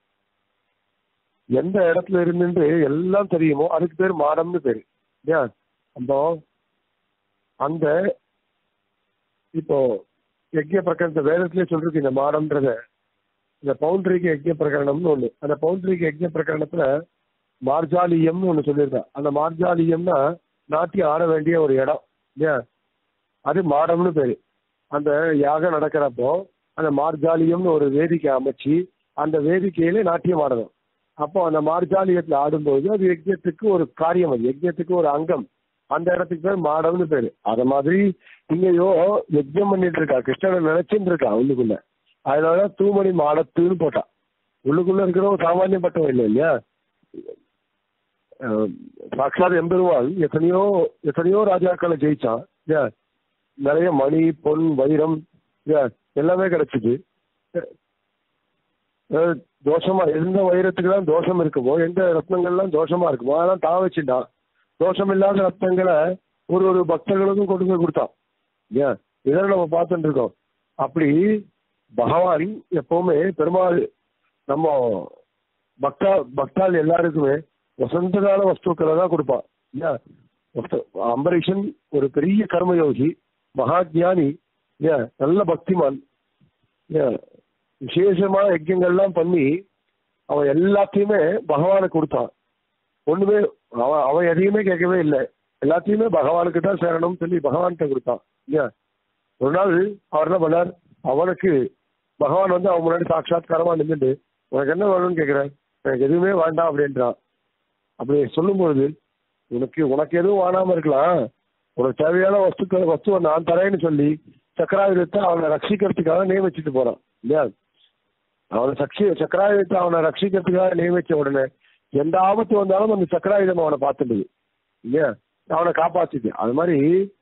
எந்த இடத்துல இருந்துட்டு எல்லாம் தெரியுமோ அதுக்கு பேர் மாடம்னு பேரு இல்லையா அந்த அந்த இப்போ யஜ்ய பிரகரணத்தை வேதத்திலே சொல்லிருக்கு இந்த மாடம்ன்றத இந்த பவுண்டரிக்கு யஜ்ய பிரகரணம்னு ஒண்ணு அந்த பவுண்டரிக்கு யஜ்ய பிரகரணத்துல மார்ஜாலியம்னு ஒண்ணு சொல்லியிருக்கா அந்த மார்ஜாலியம்னா நாட்டியம் ஆட வேண்டிய ஒரு இடம் இல்லையா அது மாடம்னு பேரு அந்த யாகம் நடக்கிறப்போ அந்த மார்ஜாலியம்னு ஒரு வேதிக்கை அமைச்சு அந்த வேதிக்கையில நாட்டியம் ஆடணும் அப்போ அந்த மார்ஜாலியத்துல ஆடும்போது அது யஜ்யத்துக்கு ஒரு காரியம் அது யஜ்யத்துக்கு ஒரு அங்கம் அந்த இடத்துக்கு பேர் மாடம்னு பேரு அத மாதிரி இங்கேயோ யஜ்யம் பண்ணிட்டு இருக்கா கிருஷ்ணனை நினைச்சுட்டு இருக்கா உள்ளுக்குள்ள அதனால தூமணி மாடத்துன்னு போட்டா உள்ளுக்குள்ள இருக்கிற ஒரு சாமானியப்பட்டவன் இல்லை இல்லையா அஹ் சாட்சாத் எம்பெருமாள் எத்தனையோ எத்தனையோ ராஜாக்களை ஜெயிச்சான் இல்லையா நிறைய மணி பொன் வைரம் இல்லையா எல்லாமே கிடைச்சிது அஹ் தோஷமா எந்த வைரத்துக்கு தான் தோஷம் இருக்குமோ எந்த ரத்னங்கள்லாம் தோஷமா இருக்குமோ அதெல்லாம் தான் வச்சுட்டான் தோஷம் இல்லாத ரத்னங்களை ஒரு ஒரு பக்தர்களுக்கும் கொண்டு போய் கொடுத்தான் ஏன் இதெல்லாம் நம்ம பார்த்துட்டு இருக்கோம் அப்படி பகவான் எப்பவுமே பெருமாள் நம்ம பக்தா பக்தால் எல்லாருக்குமே வசந்தகால வஸ்துக்களை தான் கொடுப்பான் இல்லையா வஸ்து- அம்பரீஷன் ஒரு பெரிய கர்மயோகி மகா ஞானி ஏன் நல்ல பக்திமான் ஏன் விசேஷமான யஜ்யங்கள்லாம் பண்ணி அவன் எல்லாத்தையுமே பகவானுக்கு கொடுத்தான் ஒண்ணுமே அவன் அவன் எதையுமே கேட்கவே இல்லை எல்லாத்தையுமே பகவானுக்கு தான் சேரணும்னு சொல்லி பகவான்கிட்ட கொடுத்தான் இல்லையா ஒரு நாள் அவர் என்ன பண்ணார் அவனுக்கு பகவான் வந்து அவன் முன்னாடி சாட்சாத்காரமா நின்றுட்டு உனக்கு என்ன வேணும்னு கேட்கிறேன் எனக்கு எதுவுமே வேண்டாம் அப்படின்றான் அப்படி சொல்லும்பொழுது உனக்கு உனக்கு எதுவும் வேணாம இருக்கலாம் உனக்கு தேவையான வஸ்துக்கள் வஸ்துவை நான் தரேன்னு சொல்லி சக்கராயுதத்தை அவனை ரட்சிக்கிறதுக்காக நியமிச்சுட்டு போறான் இல்லையா அவனை சக்தி சக்கராயுதத்தை அவனை ரட்சிக்கிறதுக்காக நியமிச்ச உடனே எந்த ஆபத்து வந்தாலும் அந்த சக்கராயுதம் அவனை பார்த்துடுது இல்லையா அவனை காப்பாத்துது அது மாதிரி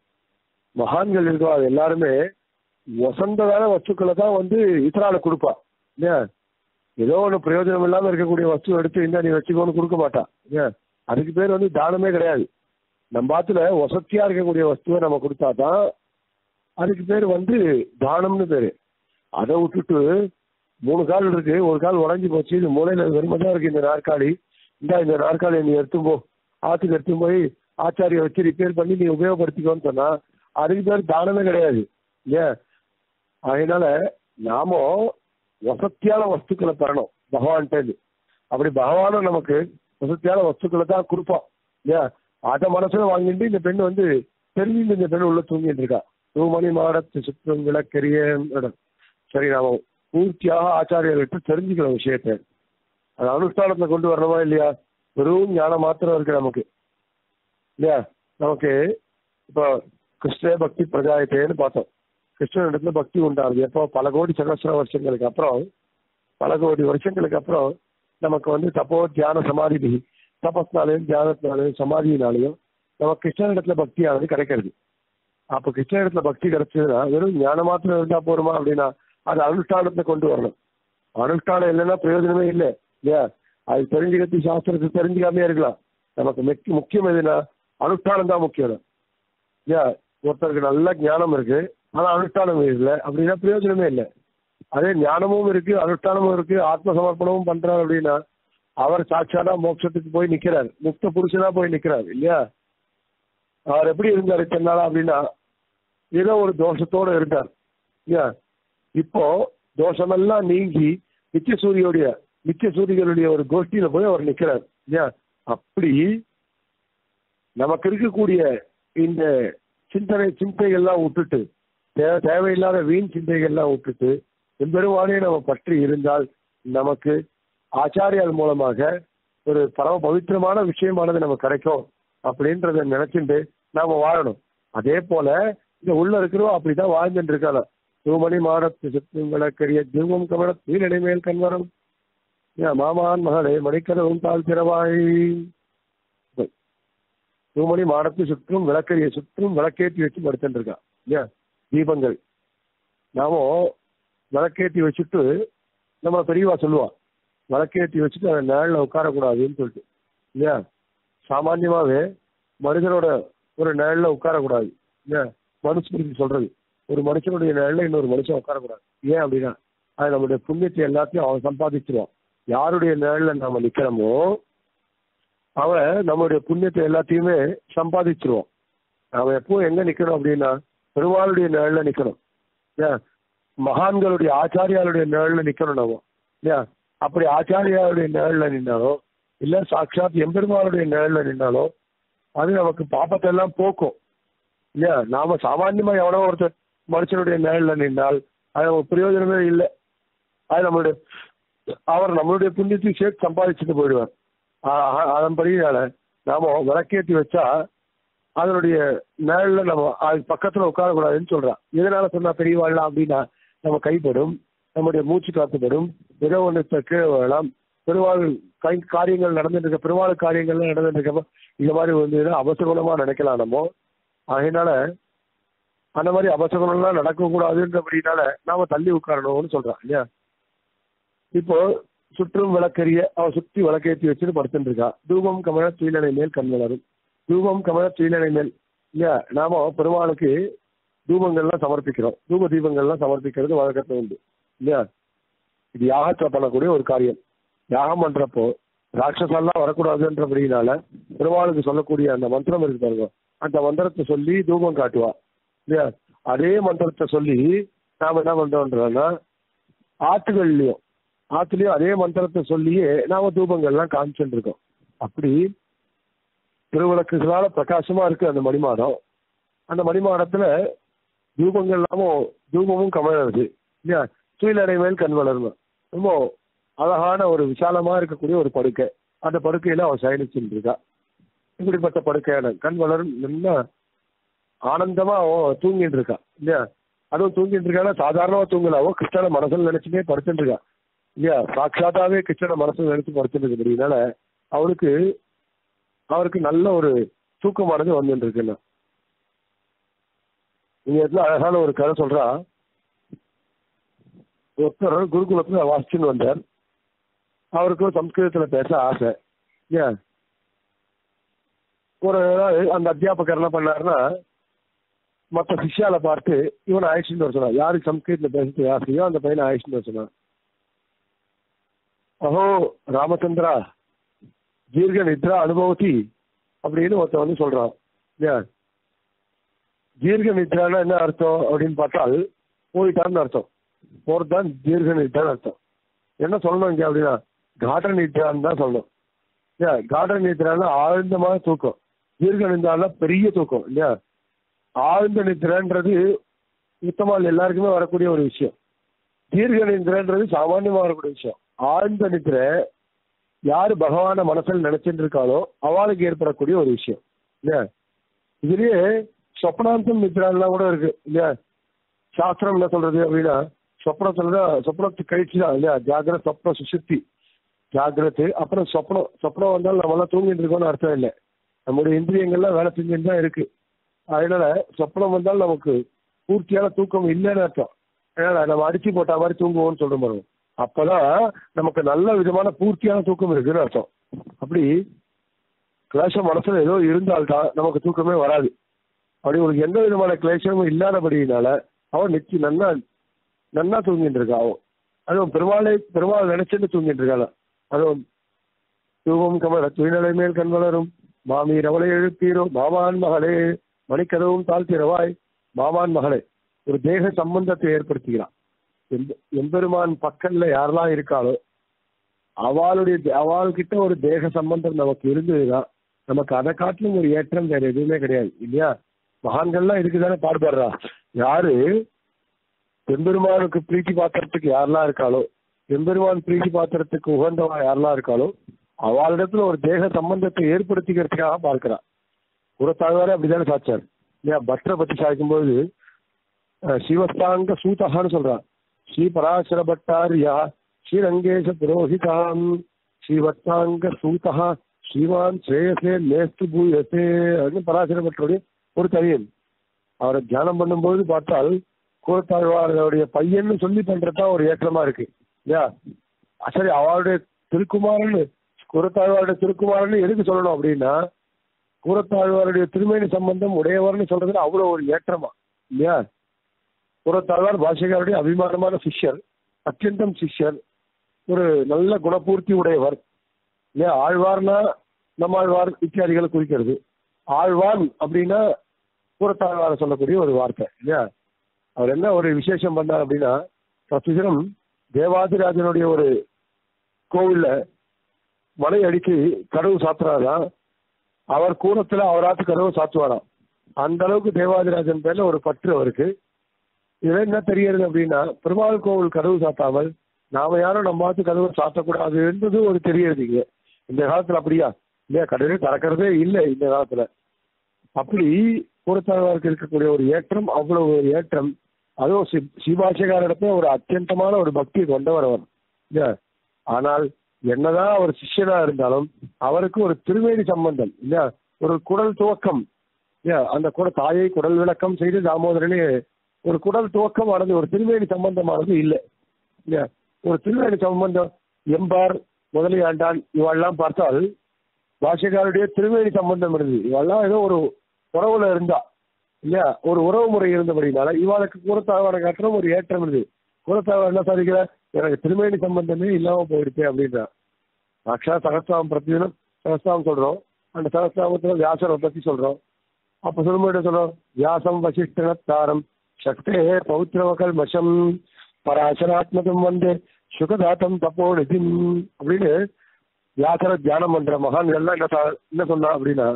மகான்கள் இருக்கோ அது எல்லாருமே வசந்ததான வஸ்துக்களை தான் வந்து இத்தனால கொடுப்பா இல்லையா ஏதோ ஒன்று பிரயோஜனம் இல்லாம இருக்கக்கூடிய வஸ்து எடுத்து இந்த நீ வச்சுக்கோன்னு கொடுக்க மாட்டா ஏன் அதுக்கு பேர் வந்து தானமே கிடையாது நம்ம பாத்துல வசதியா இருக்கக்கூடிய வஸ்துவை நம்ம கொடுத்தா தான் அதுக்கு பேர் வந்து தானம்னு பேரு அதை விட்டுட்டு மூணு கால் இருக்கு ஒரு கால் உடஞ்சி போச்சு இது மூலையில வெறுமதான் இருக்கு இந்த நாற்காலி இந்த இந்த நாற்காலியை நீ எடுத்து போ ஆத்துக்கு எடுத்து போய் ஆச்சாரியை வச்சு ரிப்பேர் பண்ணி நீ உபயோகப்படுத்திக்கோன்னு சொன்னா அதுக்கு பேர் தானமே கிடையாது ஏன் அதனால நாம வசத்தியான வஸ்துக்களை தரணும் பகவான்கிட்ட அப்படி பகவானும் நமக்கு வசத்தியான வஸ்துக்களை தான் கொடுப்பான் ஏன் அதை மனசுல வாங்கிட்டு இந்த பெண் வந்து தெரிஞ்சுட்டு இந்த பெண் உள்ள தூங்கிட்டு இருக்கா தூமணி மாடத்து சுற்றம் விளக்கரிய சரி நாம பூர்த்தியாக ஆச்சாரியர்கிட்ட தெரிஞ்சுக்கிற விஷயத்த அது அனுஷ்டானத்துல கொண்டு வரணுமா இல்லையா வெறும் ஞானம் மாத்திரம் இருக்கு நமக்கு இல்லையா நமக்கு இப்போ கிருஷ்ண பக்தி பிரஜாயத்தேன்னு பார்த்தோம் கிருஷ்ணன் இடத்துல பக்தி உண்டாகுது எப்போ பல கோடி சகசிர வருஷங்களுக்கு அப்புறம் பல கோடி வருஷங்களுக்கு அப்புறம் நமக்கு வந்து தப்போ தியான சமாதி தபஸ்னாலையும் தியானத்தினாலையும் சமாதியினாலையும் நம்ம கிருஷ்ணன் இடத்துல பக்தி ஆனது கிடைக்கிறது அப்போ கிருஷ்ணன் இடத்துல பக்தி கிடைச்சதுன்னா வெறும் ஞானம் மாத்திரம் இருந்தா போருமா அப்படின்னா அது அனுஷ்டானத்தை கொண்டு வரணும் அனுஷ்டானம் இல்லைன்னா பிரயோஜனமே இல்லை இல்லையா அது தெரிஞ்சுக்கிறது சாஸ்திரத்தை தெரிஞ்சுக்காமே இருக்கலாம் நமக்கு முக்கிய முக்கியம் எதுனா அனுஷ்டானம் தான் முக்கியம் இல்லையா ஒருத்தருக்கு நல்ல ஞானம் இருக்கு ஆனா அனுஷ்டானம் இல்லை அப்படின்னா பிரயோஜனமே இல்லை அதே ஞானமும் இருக்கு அனுஷ்டானமும் இருக்கு ஆத்ம சமர்ப்பணமும் பண்றாரு அப்படின்னா அவர் சாட்சாடா மோட்சத்துக்கு போய் நிக்கிறார் முக்த புருஷனா போய் நிக்கிறார் இல்லையா அவர் எப்படி இருந்தார் இத்தனை நாளா அப்படின்னா ஏதோ ஒரு தோஷத்தோட இருந்தார் இல்லையா இப்போ தோஷமெல்லாம் நீங்கி நித்திய சூரியோடைய நித்திய சூரியனுடைய ஒரு கோஷ்டியில போய் அவர் நிக்கிறார் இல்லையா அப்படி நமக்கு இருக்கக்கூடிய இந்த சிந்தனை சிந்தைகள்லாம் விட்டுட்டு தே- தேவையில்லாத வீண் சிந்தைகள்லாம் விட்டுட்டு எம்பெருமானே நம்ம பற்றி இருந்தால் நமக்கு ஆச்சாரியால் மூலமாக ஒரு பரம பவித்திரமான விஷயமானது நமக்கு கிடைக்கும் அப்படின்றத நினைச்சுட்டு நாம வாழணும் அதே போல இந்த உள்ள இருக்கிறோம் அப்படிதான் வாழ்ந்துட்டு இருக்காங்க தூமணி மாடத்து சுற்றும் விளக்கரிய தீபம் கமல தீரடை மேல் கண்வரம் ஏன் மாமான் மகளே மணிக்கதவும் தாழ் திறவாய் தூமணி மாடத்து சுற்றும் விளக்கரிய சுற்றும் விளக்கேற்றி வச்சு படுத்துட்டு இருக்கா இல்லையா தீபங்கள் நாம விளக்கேற்றி வச்சுட்டு நம்ம பெரியவா சொல்லுவா விளக்கேற்றி வச்சுட்டு அந்த நிழல்ல உட்காரக்கூடாதுன்னு சொல்லிட்டு இல்லையா சாமான்யமாவே மனிதனோட ஒரு நிழல்ல உட்காரக்கூடாது இல்லையா மனுஸ்மிருதி சொல்றது ஒரு மனுஷனுடைய நிழல்ல இன்னொரு மனுஷன் உட்காரக்கூடாது ஏன் அப்படின்னா அது நம்முடைய புண்ணியத்தை எல்லாத்தையும் அவன் சம்பாதிச்சிருவான் யாருடைய நிழல்ல நாம நிக்கிறோமோ அவன் நம்மளுடைய புண்ணியத்தை எல்லாத்தையுமே சம்பாதிச்சிருவான் அவன் எப்பவும் எங்க நிக்கணும் அப்படின்னா பெருமாளுடைய நிழல்ல நிக்கணும் ஏன் மகான்களுடைய ஆச்சாரியாளுடைய நிழல்ல நிக்கணும் நம்ம இல்லையா அப்படி ஆச்சாரியாருடைய நிழல்ல நின்னாலோ இல்ல சாட்சாத் எம்பெருமாளுடைய நிழல்ல நின்னாலோ அது நமக்கு பாப்பத்தை எல்லாம் போக்கும் இல்லையா நாம சாமான்யமா எவனோ ஒருத்தர் மனுஷனுடைய நிழல்ல நின்னால் அது நமக்கு பிரயோஜனமே இல்லை அது நம்மளுடைய அவர் நம்மளுடைய புண்ணியத்தையும் சேர்த்து சம்பாதிச்சுட்டு போயிடுவார் ஆ- ஆ- அதன்படியால நாம விளக்கேற்றி வச்சா அதனுடைய நிழல்ல நம்ம அது பக்கத்துல உட்காரக்கூடாதுன்னு சொல்றான் எதனால சொன்னா பெரியவாழ்லாம் அப்படின்னா நம்ம கைப்படும் நம்முடைய மூச்சு காத்துப்படும் ஏதோ ஒன்று கீழே வரலாம் பெருவாள் கை காரியங்கள் நடந்துட்டு இருக்க பெருவாள் காரியங்கள்லாம் நடந்துட்டு இருக்கப்ப இந்த மாதிரி வந்து அவசகுணமா நினைக்கலாம் நம்ம அதனால அந்த மாதிரி அபசகுணம்லாம் நடக்கக்கூடாதுன்றபடினால நாம தள்ளி உட்காரணும்னு சொல்றான் இல்லையா இப்போ சுற்றும் விளக்கரிய அவ சுத்தி விளக்கேற்றி வச்சுட்டு படுத்துட்டு இருக்கா தூபம் கமல துயிலனை மேல் கண் வளரும் தூபம் கமல துயிலனை மேல் இல்லையா நாம பெருமாளுக்கு தூபங்கள்லாம் சமர்ப்பிக்கிறோம் தூப தீபங்கள்லாம் சமர்ப்பிக்கிறது வழக்கத்துல உண்டு இல்லையா இது யாகத்துல பண்ணக்கூடிய ஒரு காரியம் யாகம் பண்றப்போ ராட்சசெல்லாம் வரக்கூடாதுன்றபடினால பெருமாளுக்கு சொல்லக்கூடிய அந்த மந்திரம் இருக்கு பாருங்க அந்த மந்திரத்தை சொல்லி தூபம் காட்டுவா இல்லையா அதே மந்திரத்தை சொல்லி நாம என்ன பண்றோம்ன்றோம்னா ஆத்துகள்லயும் ஆத்துலயும் அதே மந்திரத்தை சொல்லியே நாம தூபங்கள்லாம் காமிச்சுட்டு இருக்கோம் அப்படி திருவிளக்குகளால பிரகாசமா இருக்கு அந்த மணிமாடம் அந்த மணிமாடத்துல தூபங்கள் எல்லாமும் தூபமும் கமழுது இல்லையா துயிலடை மேல் கண் வளரும் ரொம்ப அழகான ஒரு விசாலமா இருக்கக்கூடிய ஒரு படுக்கை அந்த படுக்கையில அவன் சயனிச்சுட்டு இருக்கா இப்படிப்பட்ட படுக்கையான கண் வளரும் நல்லா ஆனந்தமா அவன் தூங்கிட்டு இருக்கா இல்லையா அதுவும் தூங்கிட்டு இருக்கானா சாதாரணமா தூங்கல அவன் கிருஷ்ணனை மனசுல நினைச்சுட்டே படுத்துட்டு இருக்கா இல்லையா சாட்சாத்தாவே கிருஷ்ணனை மனசுல நினைச்சு படுத்துட்டு இருக்கிறதுனால அவருக்கு அவருக்கு நல்ல ஒரு தூக்கமானது வந்துட்டு இருக்குன்னா நீங்க இடத்துல அழகான ஒரு கதை சொல்றா ஒருத்தர் குருகுலத்துல வாசிச்சுன்னு வந்தார் அவருக்கு சம்ஸ்கிருதத்துல பேச ஆசை ஏன் ஒரு நாள் அந்த அத்தியாபகர் என்ன பண்ணாருன்னா மற்ற சிஷ்யால பார்த்து இவனை அழைச்சிட்டு வர சொன்னார் யாருக்கு சம்ஸ்கிருதத்துல பேசுறது ஆசையோ அந்த பையனை அழைச்சிட்டு வர சொன்னார் அஹோ ராமச்சந்திரா தீர்க்க நித்ரா அனுபவத்தி அப்படின்னு ஒருத்தன் வந்து சொல்றான் ஏன் தீர்க்க நித்ரான்னா என்ன அர்த்தம் அப்படின்னு பார்த்தால் போயிட்டான்னு அர்த்தம் போறது தான் தீர்க்க நித்ரான்னு அர்த்தம் என்ன சொல்லணும் இங்க அப்படின்னா காட்ட நித்ரான்னு தான் சொல்லணும் இல்லையா காட்ட நித்ரான்னா ஆழ்ந்தமான தூக்கம் தீர்க்க நித்ரான்னா பெரிய தூக்கம் இல்லையா ஆழ்ந்த நித்ரான்றது சுத்தமா எல்லாருக்குமே வரக்கூடிய ஒரு விஷயம் தீர்க்க நித்ரான்றது சாமானியமா வரக்கூடிய விஷயம் ஆழ்ந்த நித்ரை யாரு பகவான மனசுல நினைச்சிட்டு இருக்காளோ அவளுக்கு ஏற்படக்கூடிய ஒரு விஷயம் இல்லையா இதுலயே சொப்னாந்தம் நித்ரான்லாம் கூட இருக்கு இல்லையா சாஸ்திரம் என்ன சொல்றது அப்படின்னா சொப்னத்துல தான் சொப்னத்து கழிச்சு தான் இல்லையா ஜாகிரத் சொப்ன சுசுத்தி ஜாகிரத்து அப்புறம் சொப்னம் சொப்னம் வந்தாலும் நம்ம எல்லாம் தூங்கிட்டு இருக்கோம்னு அர்த்தம் இல்லை நம்முடைய இந்திரியங்கள்லாம் வேலை செஞ்சுட்டு தான் இருக்கு அதனால சொப்னம் வந்தால் நமக்கு பூர்த்தியான தூக்கம் இல்லைன்னு அர்த்தம் அதனால நம்ம அடிச்சு போட்ட மாதிரி தூங்குவோம்னு சொல்ற பாருங்க அப்பதான் நமக்கு நல்ல விதமான பூர்த்தியான தூக்கம் இருக்குன்னு அர்த்தம் அப்படி கிளேசம் மனசுல ஏதோ இருந்தால்தான் நமக்கு தூக்கமே வராது அப்படி உங்களுக்கு எந்த விதமான கிளேசமும் இல்லாதபடியினால அவன் நிச்சு நன்னா நன்னா தூங்கிட்டு இருக்கா அவன் அதுவும் பெருமாளை பெருமாள் நினைச்சுட்டு தூங்கிட்டு இருக்காள் அதுவும் தூவம் கமல துயினலை மேல் கண் வளரும் மாமி ரவளை எழுப்பீரோ மாமான் மகளே மணிக்கதவும் தாழ்த்திரவாய் மாமான் மகளே ஒரு தேக சம்பந்தத்தை ஏற்படுத்துகிறான் எம்ப- எம்பெருமான் பக்கல்ல யாரெல்லாம் இருக்காளோ அவளுடைய அவள்கிட்ட ஒரு தேக சம்பந்தம் நமக்கு இருந்ததுன்னா நமக்கு அதை காட்டிலும் ஒரு ஏற்றம் வேற எதுவுமே கிடையாது இல்லையா மகான்கள்லாம் இதுக்கு தானே பாடுபடுறா யாரு எம்பெருமானுக்கு பிரீத்தி பாத்திரத்துக்கு யாரெல்லாம் இருக்காளோ எம்பெருமான் பிரீத்தி பாத்திரத்துக்கு உகந்தவா யாரெல்லாம் இருக்காளோ அவளிடத்துல ஒரு தேக சம்பந்தத்தை ஏற்படுத்திக்கிறதுக்காக பார்க்கிறா புறத்தாழ்வாரே அப்படிதானே சாச்சார் இல்லையா பட்டரை பத்தி சாய்க்கும்போது அஹ், சிவஸ்தாங்க சூதகான்னு சொல்றான் ஸ்ரீ பராசர பட்டாரியா ஸ்ரீரங்கேச புரோஹிதாம் ஸ்ரீவத்தாங்க சூதகா ஸ்ரீமான் ஸ்ரேயசே மேஸ்து பூயசே அப்படின்னு பராசர பட்டருடைய ஒரு தனியன் அவரை தியானம் பண்ணும்போது பார்த்தால் கூரத்தாழ்வாருடைய பையன்னு சொல்லி பண்றதுதான் ஒரு ஏற்றமா இருக்கு இல்லையா சரி அவருடைய திருக்குமாரன்னு கூரத்தாழ்வாருடைய திருக்குமாரன்னு எதுக்கு சொல்லணும் அப்படின்னா கூரத்தாழ்வாருடைய திருமேனி சம்பந்தம் உடையவர்னு சொல்றதுல அவ்வளவு ஒரு ஏற்றமா இல்லையா கூரத்தாழ்வார் பாஷைக்காருடைய அபிமானமான சிஷ்யர் அத்தியந்தம் சிஷ்யர் ஒரு நல்ல குணபூர்த்தி உடையவர் இல்லையா ஆழ்வார்னா நம்மாழ்வார் இத்தியாதிகளை குறிக்கிறது ஆழ்வான் அப்படின்னா கூரத்தாழ்வார சொல்லக்கூடிய ஒரு வார்த்தை இல்லையா அவர் என்ன ஒரு விசேஷம் பண்ணார் அப்படின்னா பிரசுரம் தேவாதிராஜனுடைய ஒரு கோவில்ல மலை அடிக்கு கதவு சாத்துறாராம் அவர் கூடத்துல அவராத்து கதவு சாத்துவாராம் அந்த அளவுக்கு தேவாதிராஜன் பேர்ல ஒரு பற்று அவருக்கு இதுல என்ன தெரிகிறது அப்படின்னா பெருமாள் கோவில் கதவு சாத்தாமல் நாம யாரும் நம்ம ஆத்து கதவை சாத்தக்கூடாதுன்றது ஒரு தெரியறது இங்க இந்த காலத்துல அப்படியா இல்லையா கடலே திறக்கிறதே இல்லை இந்த காலத்துல அப்படி கூடத்தாழ்வாருக்கு இருக்கக்கூடிய ஒரு ஏற்றம் அவ்வளவு ஒரு ஏற்றம் அதுவும் சி- சிவாசிகாரிடத்துல ஒரு அத்தியந்தமான ஒரு பக்தி கொண்டவர் அவர் இல்லையா ஆனால் என்னதான் அவர் சிஷ்யனா இருந்தாலும் அவருக்கு ஒரு திருவேணி சம்பந்தம் இல்லையா ஒரு குடல் துவக்கம் இல்லையா அந்த கூட தாயை குடல் விளக்கம் செய்து தாமோதரனே ஒரு குடல் துவக்கமானது ஒரு திருவேணி சம்பந்தமானது இல்லை இல்லையா ஒரு திருவேணி சம்பந்தம் எம்பார் முதலியாண்டான் இவெல்லாம் பார்த்தால் பாஷைக்காருடைய திருவேணி சம்பந்தம் இருந்தது இவெல்லாம் ஏதோ ஒரு உறவுல இருந்தா இல்லையா ஒரு உறவு முறை இருந்தபடினால இவாளுக்கு கூறத்தாழ்வான காட்டுற ஒரு ஏற்றம் இருந்தது கூறத்தாழ்வார் என்ன சாதிக்கிற எனக்கு திருமேனி சம்பந்தமே இல்லாம போயிடுச்சு அப்படின்றா அக்ஷா சகஸ்தாம் பிரதிதினம் சகஸ்தாம் சொல்றோம் அந்த சகஸ்தாமத்துல வியாசரை பத்தி சொல்றோம் அப்ப சொல்லும்போது சொல்றோம் வியாசம் வசிஷ்டனத்தாரம் சக்தே பௌத்திரவகல் மஷம் பராசராத்மகம் வந்து சுகதாத்தம் தப்போ நிதிம் அப்படின்னு வியாசர தியானம் பண்ற மகான்கள்லாம் என்ன சா- என்ன சொன்னா அப்படின்னா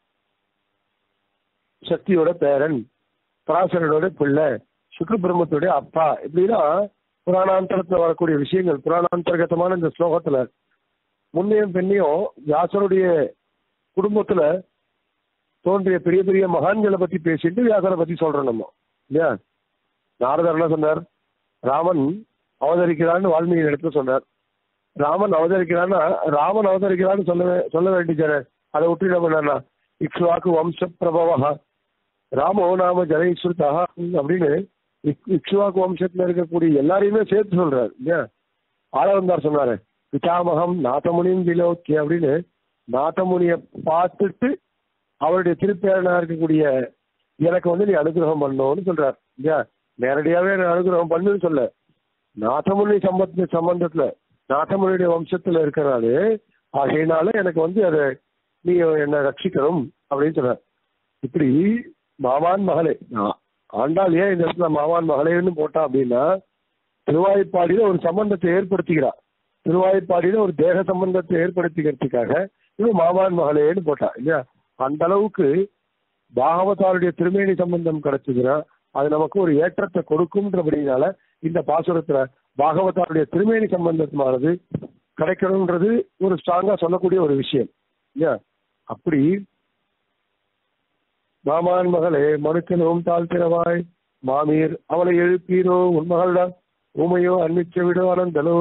சக்தியோட பேரன் பராசரனோட பிள்ளை சுக்ர பிரம்மத்துடைய அப்பா இப்படின்னா புராணாந்தரத்துல வரக்கூடிய விஷயங்கள் புராணாந்தர்கதமான இந்த ஸ்லோகத்துல முன்னையும் பின்னையும் வியாசருடைய குடும்பத்துல தோன்றிய பெரிய பெரிய மகான்களை பத்தி பேசிட்டு வியாசரை பத்தி சொல்றோம் நம்ம இல்லையா நாரதர் என்ன சொன்னார் ராமன் அவதரிக்கிறான்னு வால்மீகி இடத்துல சொன்னார் ராமன் அவதரிக்கிறான்னா ராமன் அவதரிக்கிறான்னு சொல்ல வே- சொல்ல வேண்டியதானே அதை விட்டு என்ன பண்ணா இக்ஷ்வாக்கு வம்ச பிரபவா ராமோ நாம ஜனீஸ்வரதா அப்படின்னு இக்- இக்ஷ்வாக்கு வம்சத்துல இருக்கக்கூடிய எல்லாரையுமே சேர்த்து சொல்றாரு இல்லையா ஆளவந்தார் சொன்னாரு பிதாமகம் நாதமுனியும் விலோக்கிய அப்படின்னு நாதமுனிய பார்த்துட்டு அவருடைய திருப்பேரனா இருக்கக்கூடிய எனக்கு வந்து நீ அனுகிரகம் பண்ணணும்னு சொல்றார் இல்லையா நேரடியாவே எனக்கு அனுகிரகம் பண்ணுன்னு சொல்ல நாதமுனி சம்பந்த சம்பந்தத்துல நாதமுனியுடைய வம்சத்துல இருக்கிறனால ஆகையினால எனக்கு வந்து அதை நீ என்னை ரட்சிக்கணும் அப்படின்னு சொல்றார் இப்படி மாமான் மகளே ஆ- ஆண்டாள் ஏன் இந்த இடத்துல மாமான் மகளேன்னு போட்டா அப்படின்னா திருவாய்ப்பாடியில ஒரு சம்பந்தத்தை ஏற்படுத்திக்கிறா திருவாய்ப்பாடியில ஒரு தேக சம்பந்தத்தை ஏற்படுத்திக்கிறதுக்காக இவன் மாமான் மகளேன்னு போட்டா இல்லையா அந்த அளவுக்கு பாகவதாருடைய திருமேனி சம்பந்தம் கிடைச்சதுன்னா அது நமக்கு ஒரு ஏற்றத்தை கொடுக்கும்ன்றபடினால இந்த பாசுரத்துல பாகவதாருடைய திருமேனி சம்பந்தமானது கிடைக்கணும்ன்றது ஒரு ஸ்ட்ராங்கா சொல்லக்கூடிய ஒரு விஷயம் இல்லையா அப்படி மாமான் மகளே மனுக்கனும் தாழ்த்திரவாய் மாமீர் அவளை எழுப்பீரோ உன் மகள்தான் ஊமையோ அன்னிச்ச விடோ அனந்தலோ